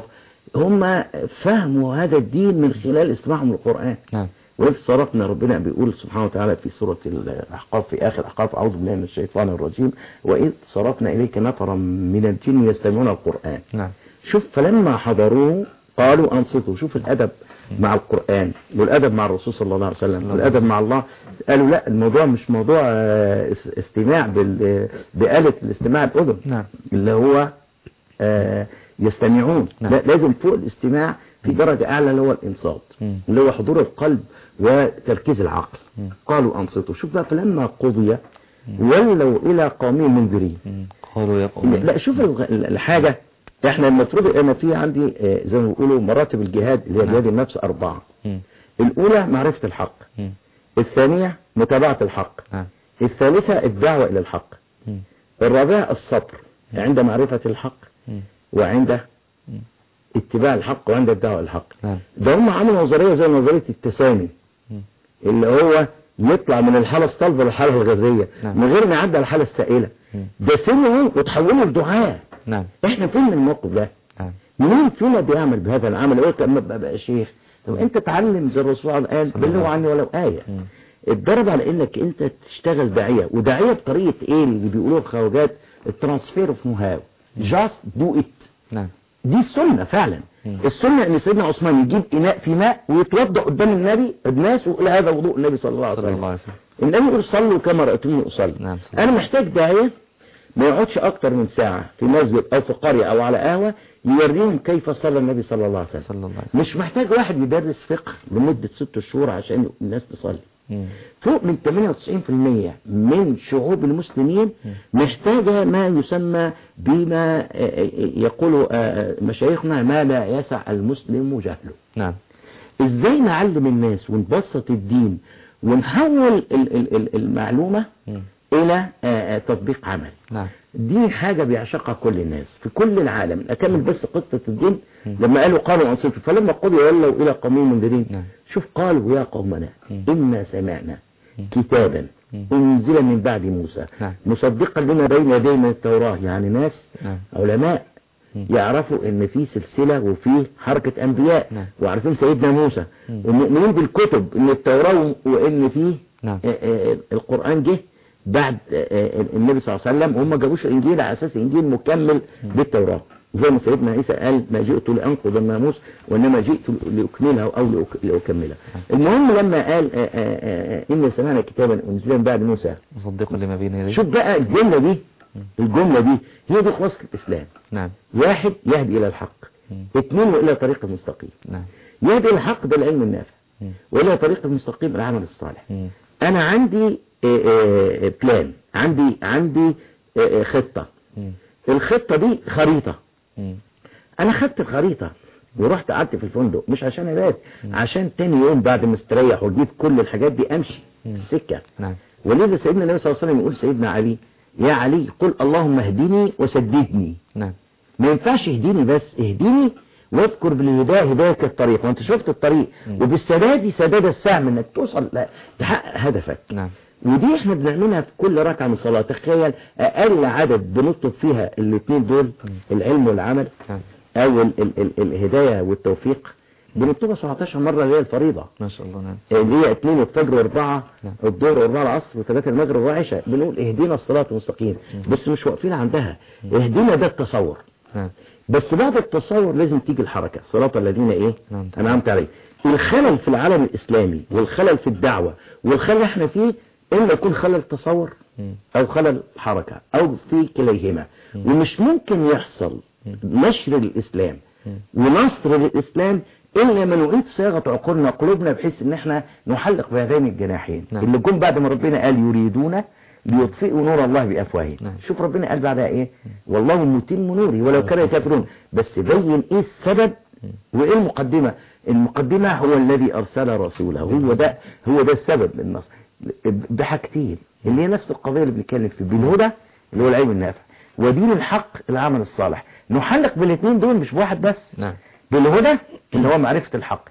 هم فهموا هذا الدين من خلال استماعهم للقران نعم وإذ صرفنا ربنا بيقول سبحانه وتعالى في سورة الأحقاف في آخر الأحقاف أعوذ بالله من الشيطان الرجيم وإذ صرفنا إليك نفرا من الجن يستمعون القرآن نعم شوف فلما حضروه قالوا أنصتوا شوف الأدب مع القرآن والأدب مع الرسول صلى الله عليه وسلم والأدب مع الله قالوا لا الموضوع مش موضوع آه، اس- استماع بال- بآلة الاستماع الأذن نعم اللي هو آه، يستمعون نعم. لا لازم فوق الاستماع في درجة أعلى اللي هو الإنصات مم. اللي هو حضور القلب وتركيز العقل مم. قالوا أنصتوا شوف بقى فلما قضي ولوا إلى قومهم منذرين مم. قالوا يا قوم لا شوف الغ- الحاجة احنا المفروض انا في عندي آه، زي ما بيقولوا مراتب الجهاد اللي هي نعم. جهاد النفس أربعة مم. الأولى معرفة الحق مم. الثانية متابعة الحق نعم الثالثة الدعوة إلى الحق مم. الرابعة الصبر عند معرفة الحق مم. وعند مم. اتباع الحق وعند الدعوة إلى الحق نعم ده هم عملوا نظرية زي نظرية التسامي مم. اللي هو يطلع من الحالة الصلبة للحالة الغازية نعم. من غير ما يعدي على الحالة السائلة مم. ده سمعوا وتحولوا لدعاء نعم احنا فين من الموقف ده نعم مين فينا بيعمل بهذا العمل يقول لك اما ابقى بقى شيخ طب انت تعلم زي الرسول عليه قال بلغوا عني ولو آية مم. اتدرب على انك انت تشتغل داعية وداعية بطريقة ايه اللي بيقولوها الخواجات الترانسفير اوف نو هاو جاست دو ات نعم دي السنة فعلا مم. السنة ان سيدنا عثمان يجيب اناء في ماء ويتوضا قدام النبي الناس ويقول هذا وضوء النبي صلى الله عليه صلى الله وسلم عليه وسلم النبي يقول صلوا كما رأيتموني اصلي نعم، صلى الله انا محتاج داعية ما يقعدش اكتر من ساعة في مسجد او في قرية او على قهوة يوريهم كيف صلى النبي صلى الله عليه وسلم صلى الله عليه وسلم مش محتاج واحد يدرس فقه لمدة ست شهور عشان الناس تصلي مم. فوق من 98% من شعوب المسلمين محتاجة ما يسمى بما آه، آه، يقول آه، مشايخنا ما لا يسع المسلم جهله نعم ازاي نعلم الناس ونبسط الدين ونحول ال- ال- ال- المعلومة مم. الى آه، آه، تطبيق عمل نعم دي حاجة بيعشقها كل الناس في كل العالم أكمل بس قصة الدين لما قالوا قالوا أنصتوا فلما قضي ولوا إلى قومهم منذرين نعم. شوف قالوا يا قومنا مم. إنا سمعنا كتابا مم. أنزل من بعد موسى نعم. مصدقا لما بين يدي من التوراة يعني ناس نعم علماء مم. يعرفوا ان في سلسلة وفي حركة انبياء نعم. وعارفين سيدنا موسى مم. ومؤمنين بالكتب ان التوراة وان فيه نعم. آه، آه، القرآن جه بعد آه، آه، النبي صلى الله عليه وسلم وهم ما جابوش الانجيل على اساس انجيل مكمل للتوراة زي ما سيدنا عيسى قال ما جئت لانقض الناموس وانما جئت لاكمله او لأك- لاكمله المهم لما قال آه، آه، آه، ان سمعنا كتابا انزلا بعد موسى مصدقا لما بين يديه شوف بقى الجملة دي الجملة دي هي دي خلاصة الاسلام نعم واحد يهدي الى الحق مم. اثنين والى طريق المستقيم نعم يهدي الى الحق ده العلم النافع مم. والى طريق المستقيم العمل الصالح مم. انا عندي آه، آه، بلان عندي عندي آه، آه، خطة مم. الخطة دي خريطة مم. انا خدت الخريطة ورحت قعدت في الفندق مش عشان ابات عشان تاني يوم بعد ما استريح واجيب كل الحاجات دي امشي مم. السكة نعم ولذا سيدنا النبي صلى الله عليه وسلم يقول سيدنا علي يا علي قل اللهم اهدني وسددني نعم ما ينفعش اهديني بس اهديني واذكر بالهداية هداية الطريق وانت شفت الطريق مم. وبالسداد سداد السهم انك توصل لا تحقق هدفك نعم ودي احنا بنعملها في كل ركعة من صلاة تخيل اقل عدد بنطلب فيها الاثنين دول العلم والعمل نعم او ال ال ال الهداية والتوفيق بنطلبها 17 مرة اللي هي الفريضة ما شاء الله نعم اللي هي اثنين الفجر واربعة نعم. الظهر واربعة العصر وثلاثة المغرب والعشاء بنقول اهدينا الصلاة المستقيم بس مش واقفين عندها اهدينا ده التصور نعم بس بعد التصور لازم تيجي الحركة صراط الذين ايه نعم. انعمت عليهم الخلل في العالم الاسلامي والخلل في الدعوة والخلل اللي احنا فيه اما يكون خلل تصور مم. او خلل حركة او في كليهما ومش ممكن يحصل نشر الاسلام ونصر للاسلام الا ما نعيد صياغة عقولنا وقلوبنا بحيث ان احنا نحلق بهذين الجناحين نعم. اللي جم بعد ما ربنا قال يريدون ليطفئوا نور الله بافواههم نعم. شوف ربنا قال بعدها ايه والله متم نوري ولو كره الكافرون بس بين ايه السبب وايه المقدمة المقدمة هو الذي ارسل رسوله هو ده هو ده السبب للنصر بحاجتين اللي هي نفس القضية اللي بنتكلم فيه بالهدى اللي هو العلم النافع ودين الحق العمل الصالح نحلق بالاثنين دول مش بواحد بس نعم بالهدى اللي هو معرفة الحق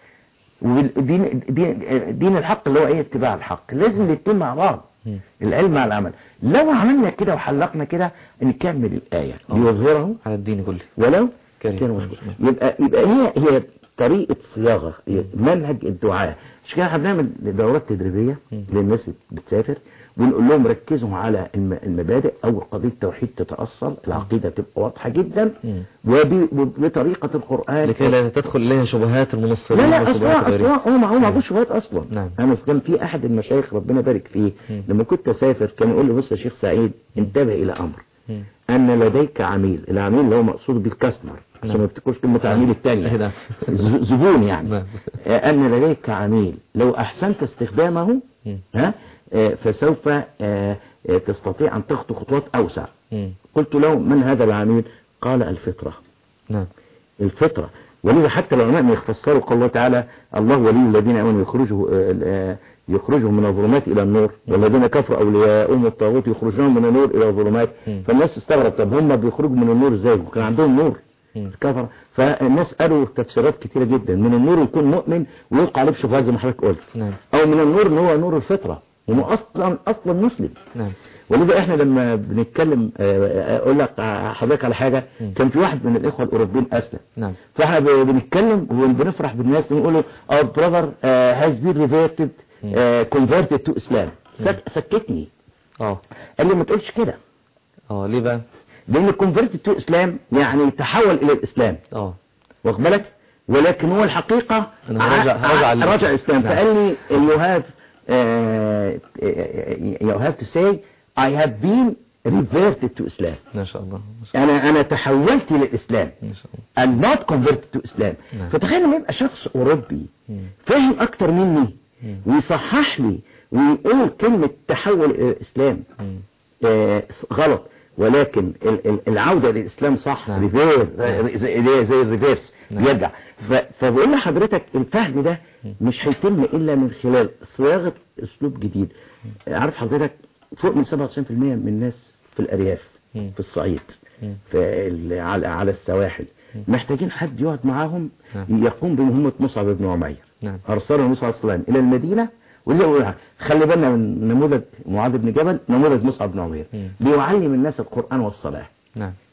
ودين دين, دين الحق اللي هو ايه اتباع الحق لازم الاثنين مع بعض مم. العلم مع العمل لو عملنا كده وحلقنا كده نكمل الآية ليظهره على الدين كله ولو كريم. كان مشكور يبقى يبقى هي هي طريقة صياغة هي منهج الدعاء مش كده احنا بنعمل دورات تدريبية مم. للناس اللي بتسافر ونقول لهم ركزوا على الم- المبادئ او قضية التوحيد تتأصل العقيدة تبقى واضحة جدا مم. وب- وبطريقة القرآن لكي لا تدخل إليها شبهات المنصرين لا لا وشبهات اصلا غيرهم اصلا هو ما هو ما عندوش شبهات اصلا نعم. انا كان في احد المشايخ ربنا يبارك فيه مم. لما كنت اسافر كان يقول لي بص يا شيخ سعيد انتبه الى امر مم. ان لديك عميل العميل اللي هو مقصود بالكاستمر عشان نعم. ما تفتكرش كلمه عميل إيه الثانيه ده؟ ز- زبون يعني نعم. آه، ان لديك عميل لو احسنت استخدامه مم. ها آه، فسوف آه، آه، تستطيع ان تخطو خطوات اوسع مم. قلت له من هذا العميل قال الفطره نعم الفطرة ولذا حتى العلماء ما يفسروا قول الله تعالى الله ولي الذين امنوا يخرجوا آه، آه، يخرجهم من الظلمات الى النور والذين كفروا اولياءهم الطاغوت يخرجونهم من النور الى الظلمات مم. فالناس استغرب طب هم بيخرجوا من النور ازاي وكان عندهم نور مم. كفر فالناس قالوا تفسيرات كتيرة جدا من النور يكون مؤمن ويلقى عليه بشبهات زي ما حضرتك قلت نعم او من النور ان هو نور الفطرة وهو اصلا اصلا مسلم نعم ولذا احنا لما بنتكلم آه، آه، اقول لك آه، حضرتك على حاجة مم. كان في واحد من الاخوة الاوروبيين اسلم نعم فاحنا ب- بنتكلم وبنفرح بالناس ونقول له our brother uh, has been reverted uh, converted to Islam سك سكتني اه قال لي ما تقولش كده اه ليه بقى لان converted to Islam يعني تحول الى الاسلام اه واخد بالك ولكن هو الحقيقة أنا هرجع- ع- هرجع ع- لل- رجع الاسلام نعم. فقال لي you have uh, you have to say I have been reverted to Islam ما شاء الله ما شاء انا انا تحولت للاسلام الله ما شاء الله I'm not converted to Islam نعم. فتخيل لما يبقى شخص اوروبي مم. فاهم اكتر مني مم. ويصحح لي ويقول كلمة تحول الى الاسلام مم. آه، غلط ولكن ال- ال- العودة للاسلام صح نعم. ريفير نعم. زي, زي, زي الريفيرس نعم. يرجع ف- فبقول لحضرتك الفهم ده مش هيتم الا من خلال صياغة اسلوب جديد عارف حضرتك فوق من 97% من الناس في الارياف مم. في الصعيد مم. في ال- على على السواحل محتاجين حد يقعد معاهم نعم. يقوم بمهمة مصعب بن عمير نعم أرسله النبي صلى الله عليه وسلم إلى المدينة وليه يقول خلي بالنا من نموذج معاذ بن جبل نموذج مصعب بن عمير مم. بيعلم الناس القرآن والصلاة نعم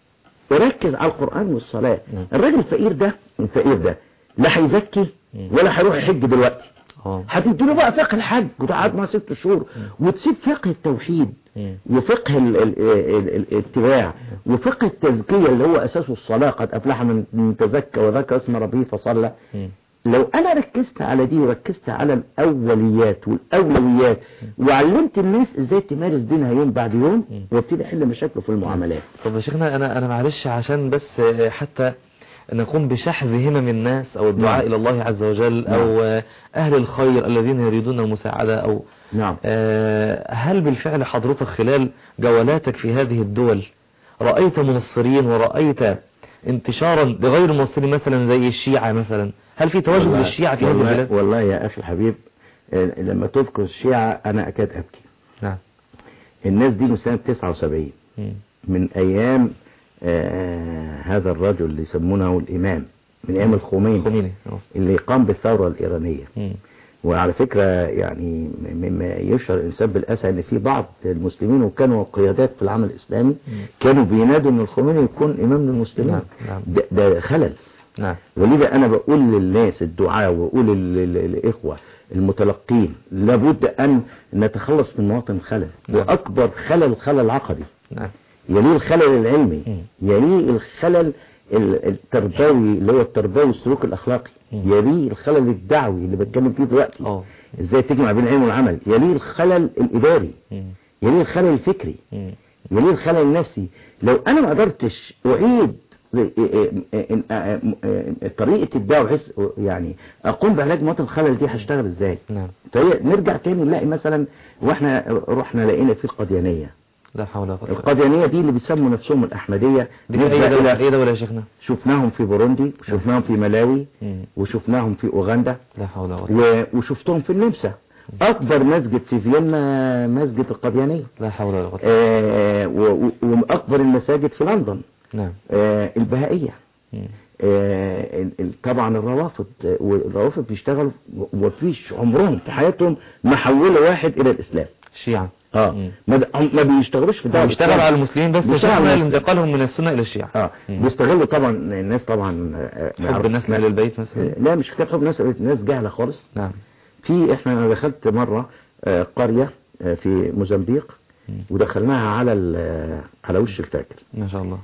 وركز على القرآن والصلاة نعم. الراجل الفقير ده الفقير ده لا هيزكي ولا هيروح يحج دلوقتي اه هتديله بقى فقه الحج وتقعد معاه ست شهور وتسيب فقه التوحيد مم. وفقه ال- ال- ال- ال- الاتباع وفقه التزكية اللي هو أساسه الصلاة قد أفلح من من تزكى وذكر اسم ربه فصلى مم. لو أنا ركزت على دي وركزت على الأوليات والأولويات وعلمت الناس إزاي تمارس دينها يوم بعد يوم وابتدي أحل مشاكله في المعاملات طب يا شيخنا انا انا معلش عشان بس آه، حتى نقوم بشحذ همم الناس او الدعاء نعم. الى الله عز وجل او آه، اهل الخير الذين يريدون المساعدة او نعم آه، هل بالفعل حضرتك خلال جولاتك في هذه الدول رأيت منصرين ورأيت انتشارا لغير المنصرين مثلا زي الشيعة مثلا هل في تواجد والله- للشيعة في هذه والله, البلاد والله يا أخي الحبيب آه، لما تذكر الشيعة أنا أكاد أبكي نعم الناس دي من سنة 79 مم. من أيام آه هذا الرجل اللي يسمونه الإمام من أيام الخميني خميني آه. اللي قام بالثورة الإيرانية مم. وعلى فكرة يعني مما يشعر الإنسان بالأسى أن في بعض المسلمين وكانوا قيادات في العمل الإسلامي كانوا بينادوا أن الخميني يكون إمام للمسلمين نعم، نعم. ده, ده خلل نعم ولذا أنا بقول للناس الدعاء وأقول لل- لل- للإخوة المتلقين لابد أن نتخلص من مواطن الخلل نعم. وأكبر خلل خلل عقدي نعم يليه الخلل العلمي مم. يليه الخلل ال- التربوي اللي هو التربوي والسلوك الأخلاقي مم. يليه الخلل الدعوي اللي بتكلم فيه دلوقتي اه ازاي تجمع بين العلم والعمل يليه الخلل الإداري مم. يليه الخلل الفكري مم. يليه الخلل النفسي لو أنا ما قدرتش أعيد طريقة الدعوة بحيث يعني أقوم بعلاج مواطن الخلل دي هشتغل ازاي نعم فهي نرجع تاني نلاقي مثلا واحنا رحنا لقينا في القاديانية لا حول ولا قوة القاديانية دي اللي بيسموا نفسهم الأحمدية دي في نسبة اي دولة إلى- في اي دولة يا شيخنا شفناهم في بوروندي وشفناهم في ملاوي مم. وشفناهم في أوغندا لا حول ولا قوة و- وشفتهم في النمسا أكبر مسجد في فيينا مسجد القاديانية لا حول ولا قوة آه، و- و- وأكبر المساجد في لندن نعم آه، البهائية مم. آه، ال- ال- طبعا الروافض آه، والروافض بيشتغلوا ومفيش عمرهم في حياتهم ما حولوا واحد إلى الإسلام الشيعة اه مم. ما ب- هم ما بيشتغلوش في الدعوة بيشتغلوا الإسلامية. على المسلمين بس بيشتغلوا على شغل المسلمين. انتقالهم من السنة الى الشيعة اه مم. بيستغلوا طبعا الناس طبعا آه، ما حب يعرف- الناس لأهل البيت مثلا آه، لا مش كتاب حب الناس الناس جاهلة خالص نعم في احنا أنا دخلت مرة آه، قرية آه، في موزمبيق مم. ودخلناها على ال- آه، على وش الفاكر ما شاء الله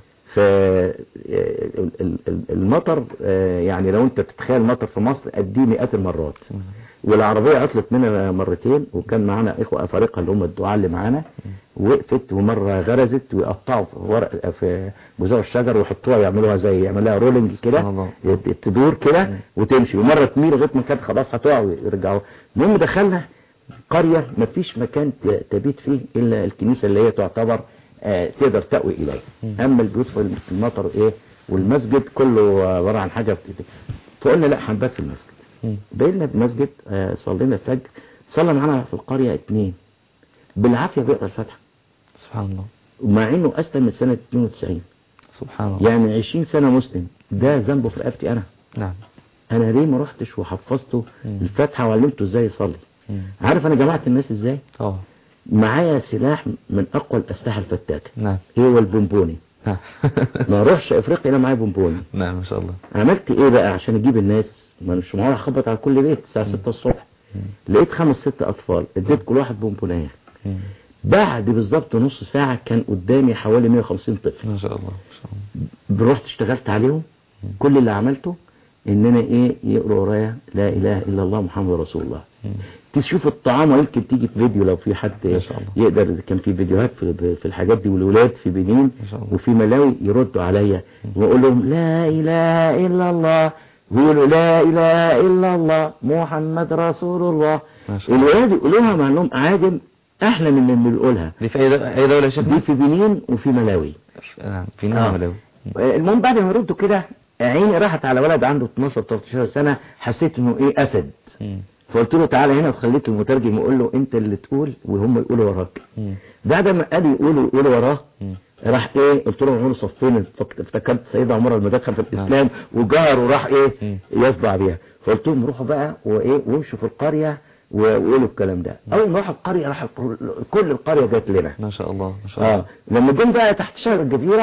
فالمطر يعني لو انت تتخيل مطر في مصر قد ايه مئات المرات والعربية عطلت مننا مرتين وكان معانا اخوة افارقة اللي هم الدعاء اللي معانا وقفت ومرة غرزت ويقطعوا في ورق في جذوع الشجر ويحطوها يعملوها زي يعملوها رولينج سبحان كده الله. تدور كده وتمشي ومرة تميل لغايه ما كانت خلاص هتقع ويرجعوا المهم دخلنا قرية ما فيش مكان ت- تبيت فيه الا الكنيسة اللي هي تعتبر آه، تقدر تأوي اليه اما البيوت في المطر ايه والمسجد كله عبارة عن حاجة بت- فقلنا لا هنبات في المسجد مم. بقينا بمسجد آه، صلينا الفجر صلى معانا في القرية اتنين بالعافية بيقرأ الفاتحة سبحان الله ومع انه اسلم من سنة 92 سبحان الله يعني 20 سنة مسلم ده ذنبه في رقبتي انا نعم انا ليه ما رحتش وحفظته مم. الفاتحة وعلمته ازاي يصلي مم. عارف انا جمعت الناس ازاي اه معايا سلاح من اقوى الاسلحة الفتاكة نعم هو البونبوني نعم ما اروحش افريقيا الا معايا بونبوني نعم ما شاء الله عملت ايه بقى عشان اجيب الناس ما مش معقول اخبط على كل بيت الساعة 6 الصبح لقيت خمس ست اطفال اديت كل واحد بونبونية مم. بعد بالظبط نص ساعة كان قدامي حوالي 150 طفل ما شاء الله ما شاء الله رحت اشتغلت عليهم كل اللي عملته ان انا ايه يقروا ورايا لا اله الا الله محمد رسول الله مم. تشوف الطعام ويمكن تيجي في فيديو لو في حد ما شاء الله. يقدر كان في فيديوهات في, في الحاجات دي والولاد في بنين ما شاء الله. وفي ملاوي يردوا عليا واقول لهم لا اله الا الله ويقولوا لا اله الا الله محمد رسول الله ما شاء الله. الولاد يقولوها مع انهم عادم احلى من اللي بيقولها دي في اي دولة, أي دولة يا شيخنا دي في بنين وفي ملاوي نعم في آه. نعم ملاوي المهم بعد ما يردوا كده عيني راحت على ولد عنده 12 13 سنة حسيت انه ايه اسد مم. فقلت له تعالى هنا وخليت المترجم يقول له انت اللي تقول وهم يقولوا وراك مم. بعد ما قال يقولوا يقولوا وراه مم. راح ايه قلت لهم عمروا صفين فك- افتكرت سيدة عمر المدخل في الاسلام وجار وراح ايه مم. يصدع بيها فقلت لهم روحوا بقى وايه وامشوا في القرية وقولوا الكلام ده اول ما راح القرية راح القر- كل القرية جات لنا ما شاء الله ما شاء الله اه لما جم بقى تحت شجر الجزيرة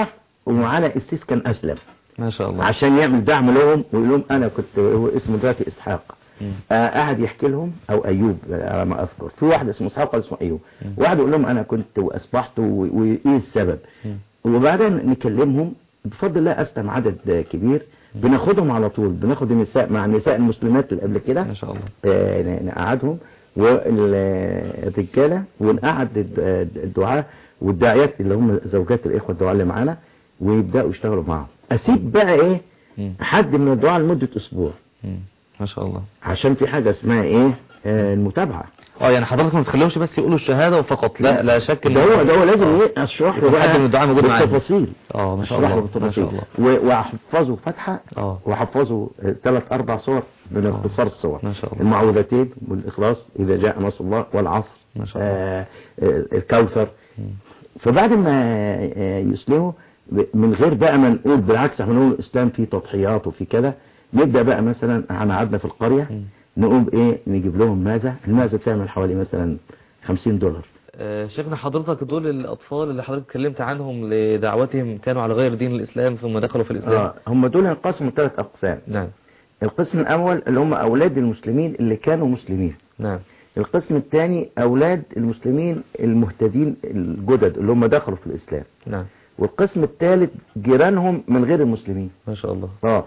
ومعانا السيس كان اسلم ما شاء الله عشان يعمل دعم لهم ويقول لهم انا كنت هو اسمه دلوقتي اسحاق مم. آه، قاعد يحكي لهم او ايوب آه، على ما اذكر في واحد اسمه اسحاق وواحد اسمه ايوب واحد يقول لهم انا كنت واصبحت و- وايه السبب مم. وبعدين نكلمهم بفضل الله اسلم عدد آه، كبير بناخدهم على طول بناخد النساء مع النساء المسلمات اللي قبل كده ما شاء الله آه، ن- نقعدهم والرجاله ونقعد الد- الدعاء والداعيات اللي هم زوجات الاخوه الدعاء اللي معانا ويبداوا يشتغلوا معاهم اسيب بقى ايه مم. حد من الدعاء لمده اسبوع مم. ما شاء الله عشان في حاجه اسمها ايه آه، المتابعه اه يعني حضرتك ما تخليهمش بس يقولوا الشهاده وفقط لا لا شك ان ده هو ده هو لازم آه. ايه اشرح له يكون حد بقى من الدعاء موجود معانا. بالتفاصيل اه ما شاء اشرح له الله ما بالتفاصيل شاء الله و- واحفظه فتحه اه واحفظه ثلاث اربع صور من آه. اختصار الصور ما شاء الله. المعوذتين والاخلاص اذا جاء نصر الله والعصر ما شاء الله. آه آه، الكوثر مم. فبعد ما آه، يسلموا ب- من غير بقى ما نقول بالعكس احنا نقول الاسلام فيه تضحيات وفي كده نبدا بقى مثلا احنا قعدنا في القريه مم. نقوم ايه نجيب لهم ماذا الماذا تعمل حوالي مثلا 50 دولار آه، شيخنا حضرتك دول الأطفال اللي حضرتك اتكلمت عنهم لدعوتهم كانوا على غير دين الإسلام ثم دخلوا في الإسلام اه هم دول انقسموا ثلاث اقسام نعم القسم الاول اللي هم اولاد المسلمين اللي كانوا مسلمين نعم القسم الثاني اولاد المسلمين المهتدين الجدد اللي هم دخلوا في الاسلام نعم والقسم الثالث جيرانهم من غير المسلمين ما شاء الله اه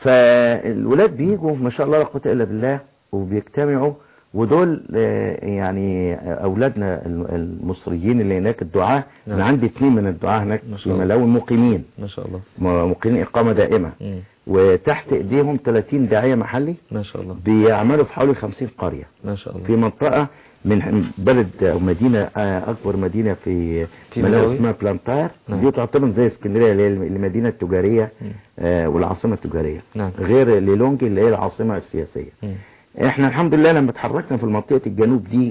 فالولاد بيجوا ما شاء الله لا قوه الا بالله وبيجتمعوا ودول آه، يعني اولادنا الم- المصريين اللي هناك الدعاة نعم. انا عندي اثنين من الدعاة هناك ما في شاء الله. ملاوي مقيمين ما شاء الله م- مقيمين اقامه دائمه مم. وتحت ايديهم 30 داعيه محلي ما شاء الله بيعملوا في حوالي 50 قريه ما شاء الله في منطقة من بلد أو مدينة آه، أكبر مدينة في في ملاوي ملاوي؟ اسمها بلانتار نعم. دي تعتبر زي اسكندرية اللي هي المدينة التجارية مم. آه، والعاصمة التجارية نعم. غير ليلونجي اللي هي العاصمة السياسية مم. احنا الحمد لله لما اتحركنا في منطقة الجنوب دي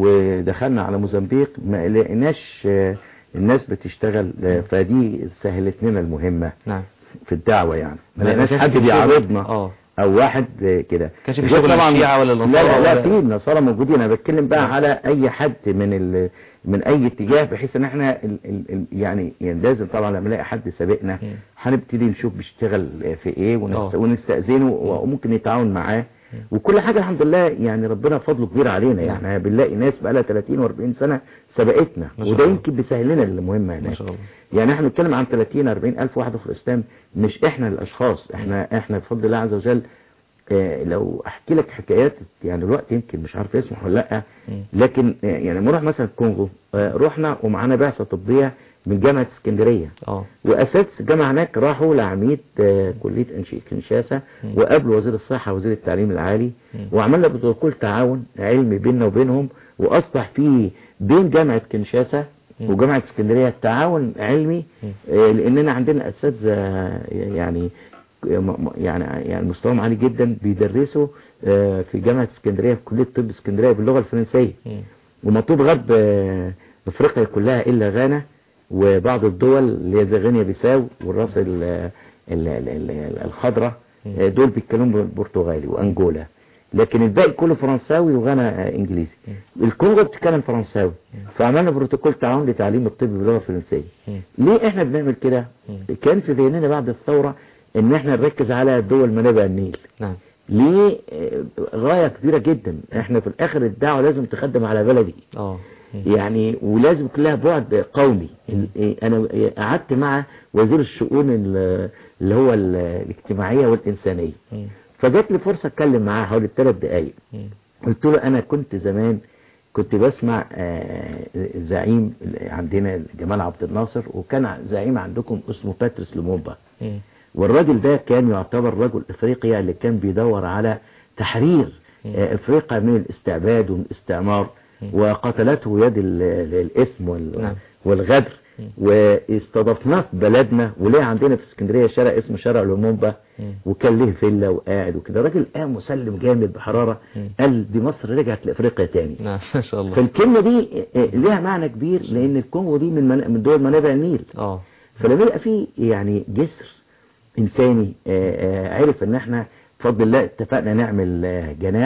ودخلنا على موزمبيق ما لقيناش آه، الناس بتشتغل آه، فدي سهلت لنا المهمة نعم في الدعوة يعني ما ما لقيناش كانش حد في بيعارضنا اه او واحد آه، كده كانش في غير شغل طبعاً- الشيعة ولا لا النصارى لا لا ولا- في النصارى موجودين انا بتكلم بقى على اي حد من ال من اي اتجاه بحيث ان احنا ال ال ال يعني يعني لازم طبعا لما نلاقي حد سابقنا مم. هنبتدي نشوف بيشتغل في ايه ونست- آه. ونستأذنه وممكن نتعاون معاه وكل حاجة الحمد لله يعني ربنا فضله كبير علينا يعني بنلاقي ناس بقى لها 30 و40 سنة سبقتنا ما شاء وده الله. يمكن بيسهل لنا المهمة ما هناك شاء الله يعني احنا بنتكلم عن 30 40 الف واحد في الاسلام مش احنا الاشخاص احنا احنا بفضل الله عز وجل اه لو احكي لك حكايات يعني الوقت يمكن مش عارف يسمح ولا لا مم. لكن اه يعني لما نروح مثلا الكونغو اه رحنا ومعانا بعثه طبيه من جامعه اسكندريه اه واساتذه الجامعه هناك راحوا لعميد اه كليه انشاء كنشاسه مم. وقابلوا وزير الصحه وزير التعليم العالي مم. وعملنا بروتوكول تعاون علمي بيننا وبينهم واصبح في بين جامعه كنشاسه مم. وجامعه اسكندريه تعاون علمي مم. آه، لاننا عندنا اساتذه يعني م- يعني يعني مستواهم عالي جدا بيدرسوا آه، في جامعه اسكندريه في كليه طب اسكندريه باللغه الفرنسيه مم. ومطلوب غرب آه، افريقيا كلها الا غانا وبعض الدول اللي هي زي غينيا بيساو والراس ال- ال- ال- ال- الخضراء آه، دول بيتكلموا برتغالي وانجولا لكن الباقي كله فرنساوي وغانا آه، انجليزي الكونغو بتتكلم فرنساوي فعملنا بروتوكول تعاون لتعليم الطب باللغه الفرنسيه مم. ليه احنا بنعمل كده مم. كان في ذهننا بعد الثوره ان احنا نركز على دول منابع النيل نعم ليه آه، غايه كبيره جدا احنا في الاخر الدعوه لازم تخدم على بلدي اه مم. يعني ولازم يكون لها بعد قومي ال- إيه، انا قعدت مع وزير الشؤون ال- اللي هو ال- الاجتماعيه والانسانيه مم. فجات لي فرصه اتكلم معاه حوالي ثلاث دقائق مم. قلت له انا كنت زمان كنت بسمع آه، زعيم عندنا جمال عبد الناصر وكان زعيم عندكم اسمه باتريس لومومبا مم. والراجل ده كان يعتبر رجل افريقيا اللي كان بيدور على تحرير آه، افريقيا من الاستعباد ومن الاستعمار وقتلته يد ال- ال- الاثم وال- نعم. والغدر واستضفناه في بلدنا وليه عندنا في اسكندريه شارع اسمه شارع لومومبا مم. وكان له فيلا وقاعد وكده الراجل قام مسلم جامد بحراره مم. قال دي مصر رجعت لافريقيا تاني نعم ما شاء الله فالكلمه دي آه، ليها معنى كبير لان الكونغو دي من من- من دول منابع النيل اه فلما يبقى في يعني جسر انساني آه، آه، عرف ان احنا بفضل الله اتفقنا نعمل آه، جناح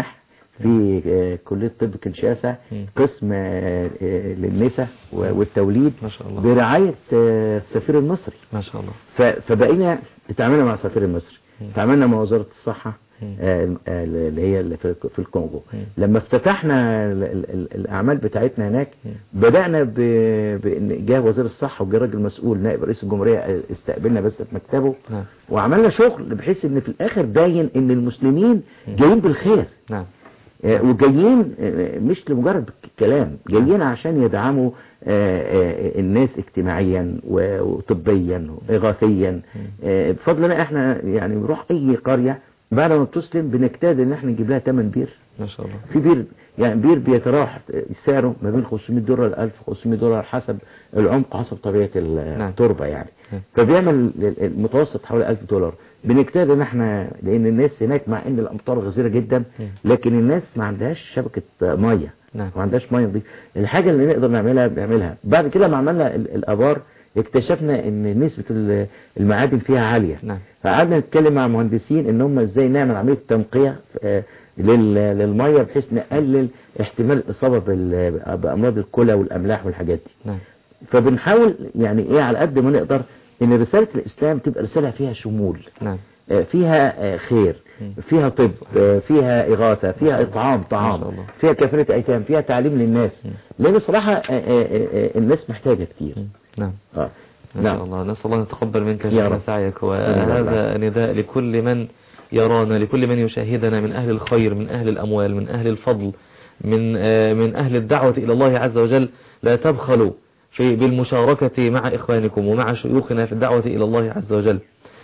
في آه، كلية طب كنشاسة مم. قسم آه، آه، للنساء و- والتوليد ما شاء الله برعاية آه، السفير المصري ما شاء الله ف- فبقينا اتعاملنا مع السفير المصري مم. اتعاملنا مع وزارة الصحة مم. آه، آه، اللي هي اللي في في الكونغو مم. لما افتتحنا ال- ال- ال- الأعمال بتاعتنا هناك مم. بدأنا ب- بإن جاء وزير الصحة وجاء راجل مسؤول نائب رئيس الجمهورية آه، استقبلنا بس في مكتبه نعم وعملنا شغل بحيث ان في الاخر باين ان المسلمين جايين بالخير نعم آه، وجايين آه، مش لمجرد كلام جايين عشان يدعموا آه، آه، الناس اجتماعيا و- وطبيا واغاثيا آه، بفضلنا احنا يعني بنروح اي قرية بعد ما بتسلم بنجتهد ان احنا نجيب لها 8 بير ما شاء الله في بير يعني بير بيتراوح سعره ما بين 500 دولار ل 1500 دولار حسب العمق حسب طبيعة نعم. التربة يعني نعم. فبيعمل المتوسط حوالي 1000 دولار بنجتهد ان احنا لان الناس هناك مع ان الامطار غزيرة جدا لكن الناس ما عندهاش شبكة مية نعم. ما عندهاش مية نظيفة الحاجة اللي نقدر نعملها بنعملها بعد كده ما عملنا ال- الابار اكتشفنا ان نسبة ال- المعادن فيها عالية نعم. فقعدنا نتكلم مع مهندسين ان هم ازاي نعمل عملية تنقية آه، لل- للمية بحيث نقلل احتمال الاصابة بال- بامراض الكلى والاملاح والحاجات دي نعم فبنحاول يعني ايه على قد ما نقدر ان رسالة الاسلام تبقى رسالة فيها شمول نعم آه، فيها آه، خير مم. فيها طب آه، فيها إغاثة فيها إطعام ما طعام شاء الله. فيها كفالة أيتام فيها تعليم للناس لأن صراحة آه، آه، آه، الناس محتاجة كتير نعم آه. ما شاء نعم الله نسأل الله أن يتقبل منك يا شيخنا رب. سعيك آمين يا وهذا نداء لكل من يرانا لكل من يشاهدنا من أهل الخير من أهل الأموال من أهل الفضل من آه، من أهل الدعوة إلى الله عز وجل لا تبخلوا في بالمشاركة مع إخوانكم ومع شيوخنا في الدعوة إلى الله عز وجل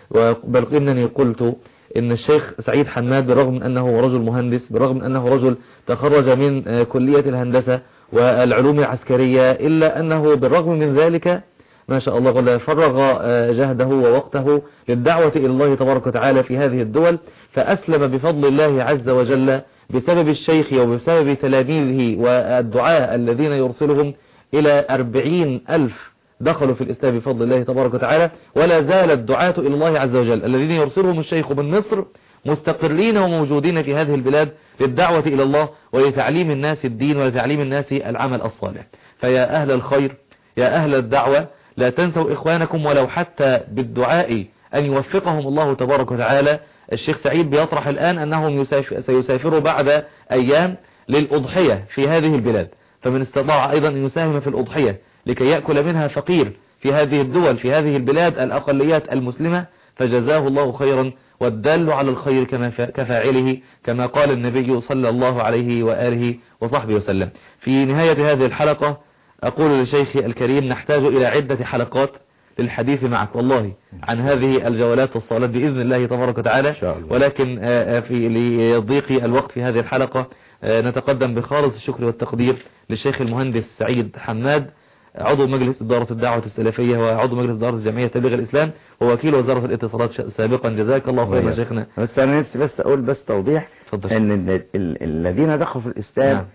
بل إنني قلت إن الشيخ سعيد حماد بالرغم من أنه رجل مهندس بالرغم من أنه رجل تخرج من آه، كلية الهندسة والعلوم العسكرية إلا أنه بالرغم من ذلك ما شاء الله قال فرغ آه، جهده ووقته للدعوة إلى الله تبارك وتعالى في هذه الدول فأسلم بفضل الله عز وجل بسبب الشيخ وبسبب تلاميذه والدعاء الذين يرسلهم إلى أربعين ألف دخلوا في الإسلام بفضل الله تبارك وتعالى ولا زال الدعاة إلى الله عز وجل الذين يرسلهم الشيخ من مصر مستقرين وموجودين في هذه البلاد للدعوة إلى الله ولتعليم الناس الدين ولتعليم الناس العمل الصالح فيا أهل الخير يا أهل الدعوة لا تنسوا إخوانكم ولو حتى بالدعاء أن يوفقهم الله تبارك وتعالى الشيخ سعيد بيطرح الآن أنهم يساف- سيسافروا بعد أيام للأضحية في هذه البلاد فمن استطاع أيضا أن يساهم في الأضحية لكي يأكل منها فقير في هذه الدول في هذه البلاد الأقليات المسلمة فجزاه الله خيرا والدال على الخير كما فا- كفاعله كما قال النبي صلى الله عليه وآله وصحبه وسلم في نهاية هذه الحلقة أقول لشيخي الكريم نحتاج إلى عدة حلقات للحديث معك والله عن هذه الجولات والصالات بإذن الله تبارك وتعالى إن شاء الله. ولكن آه، آه، في لضيق الوقت في هذه الحلقة آه، نتقدم بخالص الشكر والتقدير للشيخ المهندس سعيد حماد عضو مجلس إدارة الدعوة السلفية وعضو مجلس إدارة جمعية تبليغ الإسلام ووكيل وزارة الاتصالات ش- سابقا جزاك الله خيرا يا شيخنا بس أنا نفسي بس أقول بس توضيح اتفضل. أن ال- ال- الذين دخلوا في الإسلام نعم.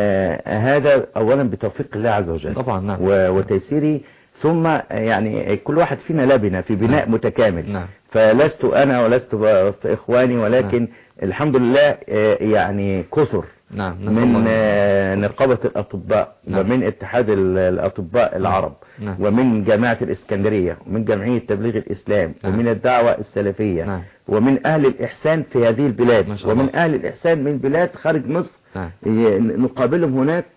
آه هذا أولا بتوفيق الله عز وجل طبعا نعم و- وتيسيره ثم آه، يعني كل واحد فينا لبنة في بناء نعم. متكامل نعم. فلست أنا ولست ب- إخواني ولكن نعم. الحمد لله آه، يعني كثر نعم نسأل من الله آه، نقابة الأطباء نعم. ومن اتحاد ال- الأطباء العرب نعم. ومن جامعة الإسكندرية ومن جمعية تبليغ الإسلام نعم. ومن الدعوة السلفية نعم. ومن أهل الإحسان في هذه البلاد ما شاء ومن الله. أهل الإحسان من بلاد خارج مصر نعم ي- نقابلهم هناك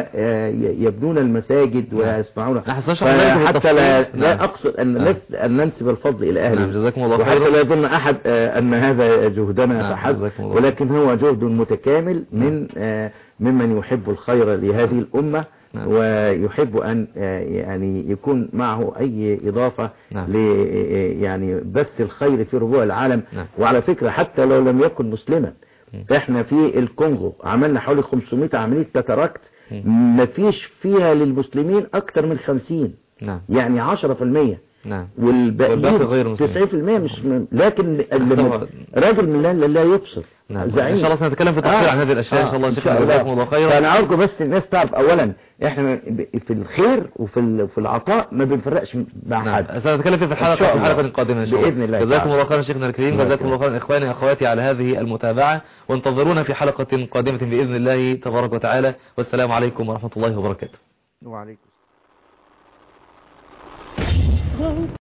ويبنون المساجد ويسمعون نحن سنشرح ذلك حتى لا, بالتفصيل. لا نعم. أقصد أن, نعم. نس- أن ننسب الفضل إلى أهله نعم، جزاكم الله وحتى خيرا. لا يظن أحد آه، أن هذا جهدنا نعم، فحسب جزاكم الله. ولكن هو جهد متكامل من آه، ممن يحب الخير لهذه الأمة نعم. ويحب أن آه، يعني يكون معه أي إضافة نعم. ل آه، يعني بث الخير في ربوع العالم نعم. وعلى فكرة حتى لو لم يكن مسلما احنا في الكونغو عملنا حوالي 500 عملية كاتاراكت مفيش فيها للمسلمين اكتر من 50 نعم يعني 10% نعم والباقيين والباقي غير مسلمين. 90% مش من لكن اللي طبعا. من- راجل من لا لا يبصر نعم زعيم ان شاء الله سنتكلم في تفصيل عن هذه الاشياء ان شاء الله يا شيخنا جزاكم الله خيرا فانا ارجو بس الناس تعرف اولا احنا ب- في الخير وفي ال- في العطاء ما بنفرقش مع نعم حد سنتكلم فيه في الحلقة إن شاء في الله. الحلقة القادمة إن شاء الله بإذن الله جزاكم تعالى. الله خيرا شيخنا الكريم الله جزاكم الله يكرمك. خيرا إخواني أخواتي على هذه المتابعة وانتظرونا في حلقة قادمة بإذن الله تبارك وتعالى والسلام عليكم ورحمة الله وبركاته وعليكم